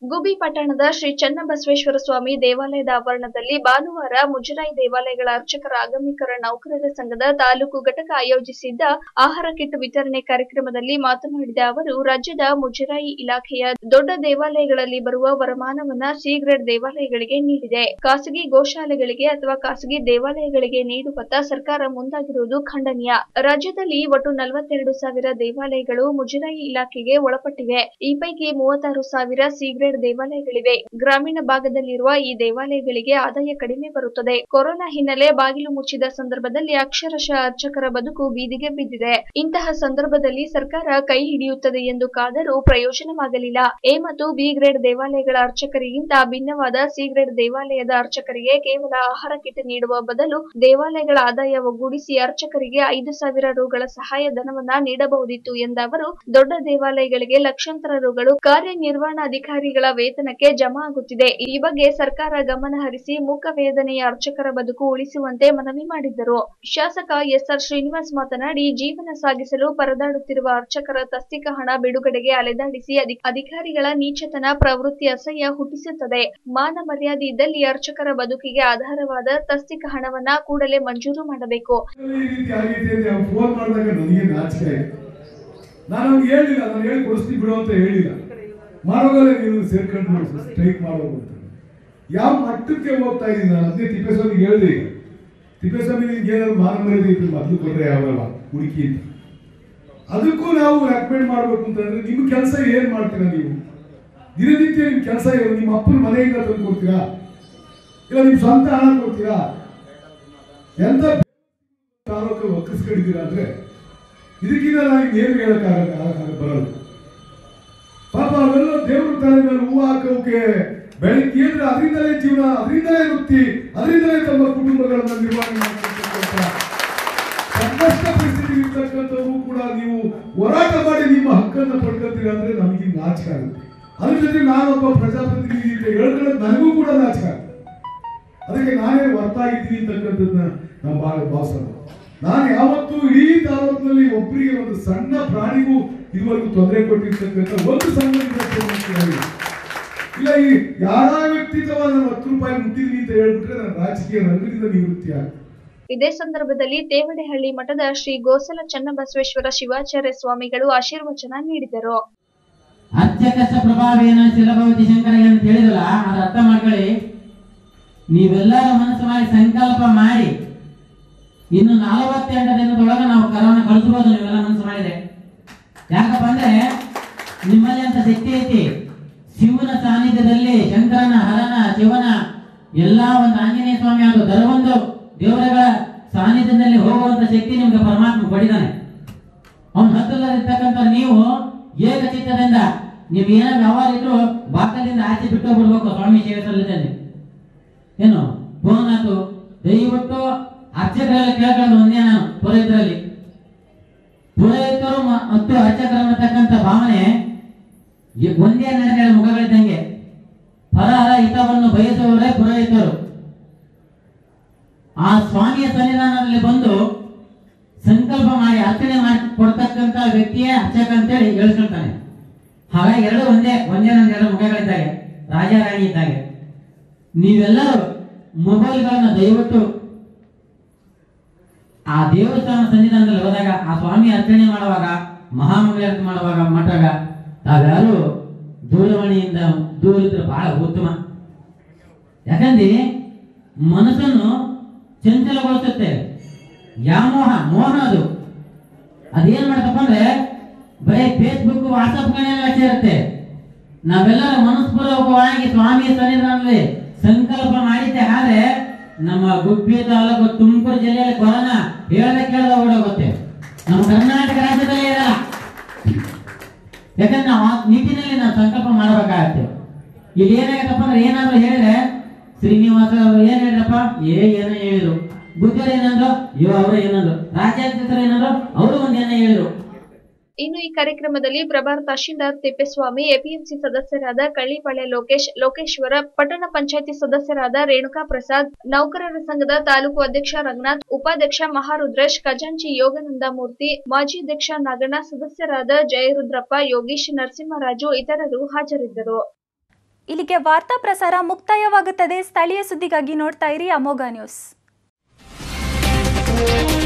ಗುಬಿ ಪಟ್ಟಣದ ಶ್ರೀ ಚನ್ನಬಸವೇಶ್ವರ ಸ್ವಾಮಿ ದೇವಾಲಯದ ಆವರಣದಲ್ಲಿ ಭಾನುವಾರ ಮುಜರಾಯಿ ದೇವಾಲಯಗಳ ಅರ್ಚಕರ ಆಗಮಿಕರ ನೌಕರರ ಸಂಘದ ತಾಲೂಕು ಘಟಕ ಆಯೋಜಿಸಿದ್ದ ಆಹಾರ ಕಿಟ್ ವಿತರಣೆ ಕಾರ್ಯಕ್ರಮದಲ್ಲಿ ಮಾತನಾಡಿದ ಅವರು ರಾಜ್ಯದ ಮುಜರಾಯಿ ಇಲಾಖೆಯ ದೊಡ್ಡ ದೇವಾಲಯಗಳಲ್ಲಿ ಬರುವ ವರಮಾನವನ್ನ ಸಿ ಗ್ರೇಡ್ ದೇವಾಲಯಗಳಿಗೆ ನೀಡಿದೆ ಖಾಸಗಿ ಗೋಶಾಲೆಗಳಿಗೆ ಅಥವಾ ಖಾಸಗಿ ದೇವಾಲಯಗಳಿಗೆ ನೀಡುವತ್ತ ಸರ್ಕಾರ ಮುಂದಾಗಿರುವುದು ಖಂಡನೀಯ ರಾಜ್ಯದಲ್ಲಿ ಒಟ್ಟು ನಲವತ್ತೆರಡು ಸಾವಿರ ದೇವಾಲಯಗಳು ಮುಜರಾಯಿ ಇಲಾಖೆಗೆ ಒಳಪಟ್ಟಿವೆ ಈ ಪೈಕಿ ಮೂವತ್ತಾರು ಸಾವಿರ ಸಿ ಗ್ರೇಡ್ ದೇವಾಲಯಗಳಿವೆ ಗ್ರಾಮೀಣ ಭಾಗದಲ್ಲಿರುವ ಈ ದೇವಾಲಯಗಳಿಗೆ ಆದಾಯ ಕಡಿಮೆ ಬರುತ್ತದೆ ಕೊರೋನಾ ಹಿನ್ನೆಲೆ ಬಾಗಿಲು ಮುಚ್ಚಿದ ಸಂದರ್ಭದಲ್ಲಿ ಅಕ್ಷರಶಃ ಅರ್ಚಕರ ಬದುಕು ಬೀದಿಗೆ ಬಿದ್ದಿದೆ ಇಂತಹ ಸಂದರ್ಭದಲ್ಲಿ ಸರ್ಕಾರ ಕೈ ಹಿಡಿಯುತ್ತದೆ ಎಂದು ಕಾದರೂ ಪ್ರಯೋಜನವಾಗಲಿಲ್ಲ ಎ ಮತ್ತು ಬಿ ಗ್ರೇಡ್ ದೇವಾಲಯಗಳ ಅರ್ಚಕರಿಗಿಂತ ಭಿನ್ನವಾದ ಸಿ ಗ್ರೇಡ್ ದೇವಾಲಯದ ಅರ್ಚಕರಿಗೆ ಕೇವಲ ಆಹಾರ ಕಿಟ್ ನೀಡುವ ಬದಲು ದೇವಾಲಯಗಳ ಆದಾಯ ಒಗ್ಗೂಡಿಸಿ ಅರ್ಚಕರಿಗೆ ಐದು ಸಾವಿರ ರುಗಳ ಸಹಾಯ ಧನವನ್ನ ನೀಡಬಹುದಿತ್ತು ಎಂದ ಅವರು ದೊಡ್ಡ ದೇವಾಲಯಗಳಿಗೆ ಲಕ್ಷಾಂತರ ರುಗಳು ಕಾರ್ಯನಿರ್ವಹಣಾಧಿಕಾರಿಗಳ ವೇತನಕ್ಕೆ ಜಮಾ ಆಗುತ್ತಿದೆ ಈ ಬಗ್ಗೆ ಸರ್ಕಾರ ಗಮನ ಹರಿಸಿ ಮೂಕ ವೇದನೆಯ ಅರ್ಚಕರ ಬದುಕು ಉಳಿಸುವಂತೆ ಮನವಿ ಮಾಡಿದ್ದರು ಶಾಸಕ ಎಸ್ಆರ್ ಶ್ರೀನಿವಾಸ್ ಮಾತನಾಡಿ ಜೀವನ ಸಾಗಿಸಲು ಪರದಾಡುತ್ತಿರುವ ಅರ್ಚಕರ ತಸ್ತಿಕ ಹಣ ಬಿಡುಗಡೆಗೆ ಅಲೆದಾಡಿಸಿ ಅಧಿ- ಅಧಿಕಾರಿಗಳ ನೀಚತನ ಪ್ರವೃತ್ತಿ ಅಸಹ್ಯ ಹುಟ್ಟಿಸುತ್ತದೆ ಮಾನ ಮರ್ಯಾದೆ ಇದ್ದಲ್ಲಿ ಅರ್ಚಕರ ಬದುಕಿಗೆ ಆಧಾರವಾದ ತಸ್ತಿಕ ಹಣವನ್ನ ಕೂಡಲೇ ಮಂಜೂರು ಮಾಡಬೇಕು ಈ ರೀತಿ ಆಗೈತೆ ಅಂತ ಅವ್ನು ಫೋನ್ ಮಾಡಿದಾಗ ನನಗೆ ನಾಚಿಕೆ ಆಯ್ತು ನಾನು ಅವ್ನಿಗೆ ಹೇಳಿಲ್ಲ ನಾನು ಹೇಳಿ ಕೊಡಿಸ್ತೀನಿ ಬಿಡು ಅಂತ ಹೇಳಿಲ್ಲ ಮಾಡೋಗಲ್ಲ ನೀನು ಸೇರ್ಕೊಂಡು ಸ್ಟ್ರೈಕ್ ಮಾಡೋದು ಅಂತ ಯಾವ ಮಟ್ಟಕ್ಕೆ ಹೋಗ್ತಾ ಇದ್ದೀನಿ ನಾನು ಅದನ್ನೇ ತಿಪ್ಪೇಸ್ವಾಮಿಗೆ ಹೇಳಿದೆ ಈಗ ತಿಪ್ಪೇಸ್ವಾಮಿ ನಿನ್ಗೆ ಏನಾದ್ರು ಮಾನ ಮರ್ಯಾದೆ ಇತ್ತು ಮೊದಲು ಕೊಟ್ರೆ ಯಾವಲ್ಲ ಹುಡುಕಿ ಅಂತ ಅದಕ್ಕೂ ನಾವು ರೆಕಮೆಂಡ್ ಮಾಡ್ಬೇಕು ಅಂತಂದ್ರೆ ನಿಮ್ಮ ಕೆಲಸ ಏನ್ ಮಾಡ್ತೀರಾ ನೀವು ದಿನನಿತ್ಯ ನಿಮ್ ಕೆಲಸ ಏನು ನಿಮ್ಮ ಅಪ್ಪನ ಮನೆಯಿಂದ ತಂದು ಕೊಡ್ತೀರಾ ಇಲ್ಲ ನಿಮ್ ಸ್ವಂತ ಹಣ ಕೊಡ್ತೀರಾ ಎಂತ ತಾಲೂಕು ಒಕ್ಕಿಸ್ಕೊಂಡಿದ್ದೀರಾ ಅಂದ್ರೆ ಇದಕ್ಕಿಂತ ನಾನು ಏನು ಹೇಳಕ್ಕಾಗ ಬರಲ್ಲ ಪಾಪ ಅವೆಲ್ಲ ದೇವ್ರ ತಲೆ ಮೇಲೆ ಹೂವು ಹಾಕೋಕೆ ಬೆಳಿಗ್ಗೆ ಅಂದ್ರೆ ಅದರಿಂದಲೇ ಜೀವನ ಅದರಿಂದಲೇ ವೃತ್ತಿ ಅದರಿಂದಲೇ ತಮ್ಮ ಕುಟುಂಬಗಳನ್ನ ನಿರ್ವಹಣೆ ಮಾಡ್ತಿರ್ತಕ್ಕಂಥ ಸಂಕಷ್ಟ ಪರಿಸ್ಥಿತಿ ಇರ್ತಕ್ಕಂಥವು ಕೂಡ ನೀವು ಹೋರಾಟ ಮಾಡಿ ನಿಮ್ಮ ಹಕ್ಕನ್ನ ಪಡ್ಕೊತೀರ ಅಂದ್ರೆ ನಮಗೆ ನಾಚಿಕೆ ಆಗುತ್ತೆ ಅದ್ರ ಜೊತೆ ನಾನೊಬ್ಬ ಪ್ರಜಾಪ್ರತಿನಿಧಿ ಅಂತ ಹೇಳ್ಕೊಳ್ಳೋದು ನನಗೂ ಕೂಡ ನಾಚಿಕೆ ಆಗುತ್ತೆ ಅದಕ್ಕೆ ನಾನೇ ಹೊರತಾಗಿದ್ದೀನಿ ಅಂತಕ್ಕಂಥದ್ದನ್ನ ನಾವು ಭಾಳ ಭಾವಿಸೋದು ನಾನು ಯಾವತ್ತೂ ಇಡೀ ತಾಲೂಕಿನಲ್ಲಿ ಒಬ್ಬರಿಗೆ ಒಂದು ಸಣ್ಣ ಪ್ರಾಣಿಗೂ ಇದುವರೆಗೂ ತೊಂದರೆ ಕೊಟ್ಟಿರ್ತಕ್ಕಂಥ ಒಂದು ಸಂಘಟನೆ ಇಲ್ಲ ಈ ಯಾರ ವ್ಯಕ್ತಿತ್ವ ನಾನು ಹತ್ತು ರೂಪಾಯಿ ಮುಟ್ಟಿದ್ದೀನಿ ಅಂತ ಹೇಳ್ಬಿಟ್ರೆ ನಾನು ರಾಜಕೀಯ ರಂಗದಿಂದ ನಿವೃತ್ತಿ ಆಗ್ತೀನಿ ಇದೇ ಸಂದರ್ಭದಲ್ಲಿ ತೇವಡೆಹಳ್ಳಿ ಮಠದ ಶ್ರೀ ಗೋಸಲ ಚನ್ನಬಸವೇಶ್ವರ ಶಿವಾಚಾರ್ಯ ಸ್ವಾಮಿಗಳು ಆಶೀರ್ವಚನ ನೀಡಿದರು ಅರ್ಚಕಸ ಪ್ರಭಾವೇನ ಶಿಲಭವತಿ ಶಂಕರ ಅಂತ ಹೇಳಿದಲ್ಲ ಅದ್ರ ಅರ್ಥ ಮಾಡ್ಕೊಳ್ಳಿ ನೀವೆಲ್ಲರ ಮನಸ್ಸು ಮಾಡಿ ಸಂಕಲ್ಪ ಮಾಡಿ ಇನ್ನು ನಲವತ್ತೆಂಟು ದಿನದೊಳಗೆ ನಾವು ಕರೋನಾ ಕಳಿಸ್ಬೋದು ನೀವೆಲ್ಲ ಮನಸ್ಸು ಮಾಡಿದ್ರೆ ಯಾಕಪ್ಪ ಅಂದ್ರೆ ನಿಮ್ಮಲ್ಲಿ ಅಂತ ಶಕ್ತಿ ಐತಿ ಶಿವನ ಸಾನ್ನಿಧ್ಯದಲ್ಲಿ ಶಂಕರನ ಹರನ ಶಿವನ ಎಲ್ಲಾ ಒಂದು ಆಂಜನೇಯ ಸ್ವಾಮಿ ಹಾಗೂ ದರವೊಂದು ದೇವರುಗಳ ಸಾನ್ನಿಧ್ಯದಲ್ಲಿ ಹೋಗುವಂತ ಶಕ್ತಿ ನಿಮ್ಗೆ ಪರಮಾತ್ಮ ಕೊಡಿದಾನೆ ಅವನ ಹತ್ತಿರದಲ್ಲಿರ್ತಕ್ಕಂಥ ನೀವು ಏಕಚಿತ್ತದಿಂದ ನೀವು ಏನ ವ್ಯವಹಾರ ಇದ್ರು ಬಾಕಲಿಂದ ಆಚೆ ಬಿಟ್ಟು ಬಿಡ್ಬೇಕು ಸ್ವಾಮಿ ಸೇವೆ ಸಲ್ಲಿದಲ್ಲಿ ಏನು ಫೋನ್ ಆತು ದಯವಿಟ್ಟು ಅರ್ಚಕರೆಲ್ಲ ಕೇಳ್ಕೊಂಡು ಒಂದೇ ನಾನು ಪುರೋಹಿತರಲ್ಲಿ ಪುರೋಹಿತರು ಮ- ಮತ್ತು ಅರ್ಚಕರು ಅನ್ನತಕ್ಕಂಥ ಭಾವನೆ ಎ- ಒಂದೇ ನಡೆದ ಮುಖಗಳಿದ್ದಂಗೆ ಪರಹರ ಹಿತವನ್ನು ಬಯಸುವವರೇ ಪುರೋಹಿತರು ಆ ಸ್ವಾಮಿಯ ಸನ್ನಿಧಾನದಲ್ಲಿ ಬಂದು ಸಂಕಲ್ಪ ಮಾಡಿ ಅರ್ಚನೆ ಮಾಡಿ ಕೊಡ್ತಕ್ಕಂತ ವ್ಯಕ್ತಿಯೇ ಅರ್ಚಕ ಅಂತೇಳಿ ಹೇಳ್ಕೊಳ್ತಾನೆ ಹಾಗಾಗಿ ಎರಡು ಒಂದೇ ಒಂದೇ ನನ್ನ ಎರಡು ಮುಖಗಳಿದ್ದಾಗೆ ರಾಜ ರಾಣಿ ಇದ್ದಾಗೆ ನೀವೆಲ್ಲರೂ ಮೊಬೈಲ್ಗಳನ್ನ ದಯವಿಟ್ಟು ಆ ದೇವಸ್ಥಾನ ಸನ್ನಿಧಾನದಲ್ಲಿ ಹೋದಾಗ ಆ ಸ್ವಾಮಿ ಅರ್ಚನೆ ಮಾಡುವಾಗ ಮಹಾಮಂಗಳಾರತಿ ಮಾಡುವಾಗ ಮಠಗ ತಾವ್ಯಾರು ದೂರವಾಣಿಯಿಂದ ದೂರ ಇದ್ರೆ ಬಹಳ ಉತ್ತಮ ಯಾಕಂದ್ರೆ ಮನಸ್ಸನ್ನು ಚಂಚಲಗೊಳಿಸುತ್ತೆ ವ್ಯಾಮೋಹ ಮೋಹ ಅದು ಅದೇನ್ ಮಾಡ್ತಪ್ಪ ಅಂದ್ರೆ ಬರೀ ಫೇಸ್ಬುಕ್ ವಾಟ್ಸಪ್ ಲಕ್ಷ್ಯ ಇರುತ್ತೆ ನಾವೆಲ್ಲರ ಮನಸ್ಪೂರ್ವಕವಾಗಿ ಸ್ವಾಮಿಯ ಸನ್ನಿಧಾನದಲ್ಲಿ ಸಂಕಲ್ಪ ಮಾಡಿದ್ದೆ ಆದ್ರೆ ನಮ್ಮ ಗುಬ್ಬಿ ತಾಲೂಕು ತುಮಕೂರು ಜಿಲ್ಲೆಯಲ್ಲಿ ಕೊರೋನಾ ಹೇಳ್ದ ಕೇಳ್ದ ಓಡೋಗುತ್ತೆ ನಮ್ಮ ಕರ್ನಾಟಕ ರಾಜ್ಯದಲ್ಲೇ ಇರಲ್ಲ ಯಾಕಂದ್ರೆ ನಾವು ಆ ನಿಟ್ಟಿನಲ್ಲಿ ನಾವು ಸಂಕಲ್ಪ ಮಾಡಬೇಕಾಗತ್ತೆ ಇಲ್ಲಿ ಏನಾಗತ್ತಪ್ಪ ಅಂದ್ರೆ ಏನಾದ್ರು ಹೇಳಿದ್ರೆ ಶ್ರೀನಿವಾಸ ಅವರು ಏನ್ ಹೇಳಿದ್ರಪ್ಪ ಏ ಏನೋ ಹೇಳಿದ್ರು ಬುದ್ಧರು ಏನಂದ್ರು ಇವ ಅವರು ಏನಂದ್ರು ರಾಜ್ಯಾಧ್ಯಕ್ಷರು ಏನಂದ್ರು ಅವರು ಒಂದ್ ಏನೋ ಹೇಳಿದ್ರು ಇನ್ನು ಈ ಕಾರ್ಯಕ್ರಮದಲ್ಲಿ ಪ್ರಭಾರ ತಹಶೀಲ್ದಾರ್ ತಿಪ್ಪೇಸ್ವಾಮಿ ಎಪಿಎಂಸಿ ಸದಸ್ಯರಾದ ಕಳ್ಳಿಪಾಳ್ಯ ಲೋಕೇಶ್ ಲೋಕೇಶ್ವರ ಪಟ್ಟಣ ಪಂಚಾಯತಿ ಸದಸ್ಯರಾದ ರೇಣುಕಾ ಪ್ರಸಾದ್ ನೌಕರರ ಸಂಘದ ತಾಲೂಕು ಅಧ್ಯಕ್ಷ ರಂಗನಾಥ್ ಉಪಾಧ್ಯಕ್ಷ ಮಹಾರುದ್ರೇಶ್ ಖಜಾಂಚಿ ಯೋಗಾನಂದ ಮೂರ್ತಿ ಮಾಜಿ ಅಧ್ಯಕ್ಷ ನಾಗಣ್ಣ ಸದಸ್ಯರಾದ ಜಯರುದ್ರಪ್ಪ ಯೋಗೀಶ್ ನರಸಿಂಹರಾಜು ಇತರರು ಹಾಜರಿದ್ದರು ಇಲ್ಲಿಗೆ ವಾರ್ತಾ ಪ್ರಸಾರ ಮುಕ್ತಾಯವಾಗುತ್ತದೆ ಸ್ಥಳೀಯ ಸುದ್ದಿಗಾಗಿ ನೋಡ್ತಾ ಇರಿ ಅಮೋಘ ನ್ಯೂಸ್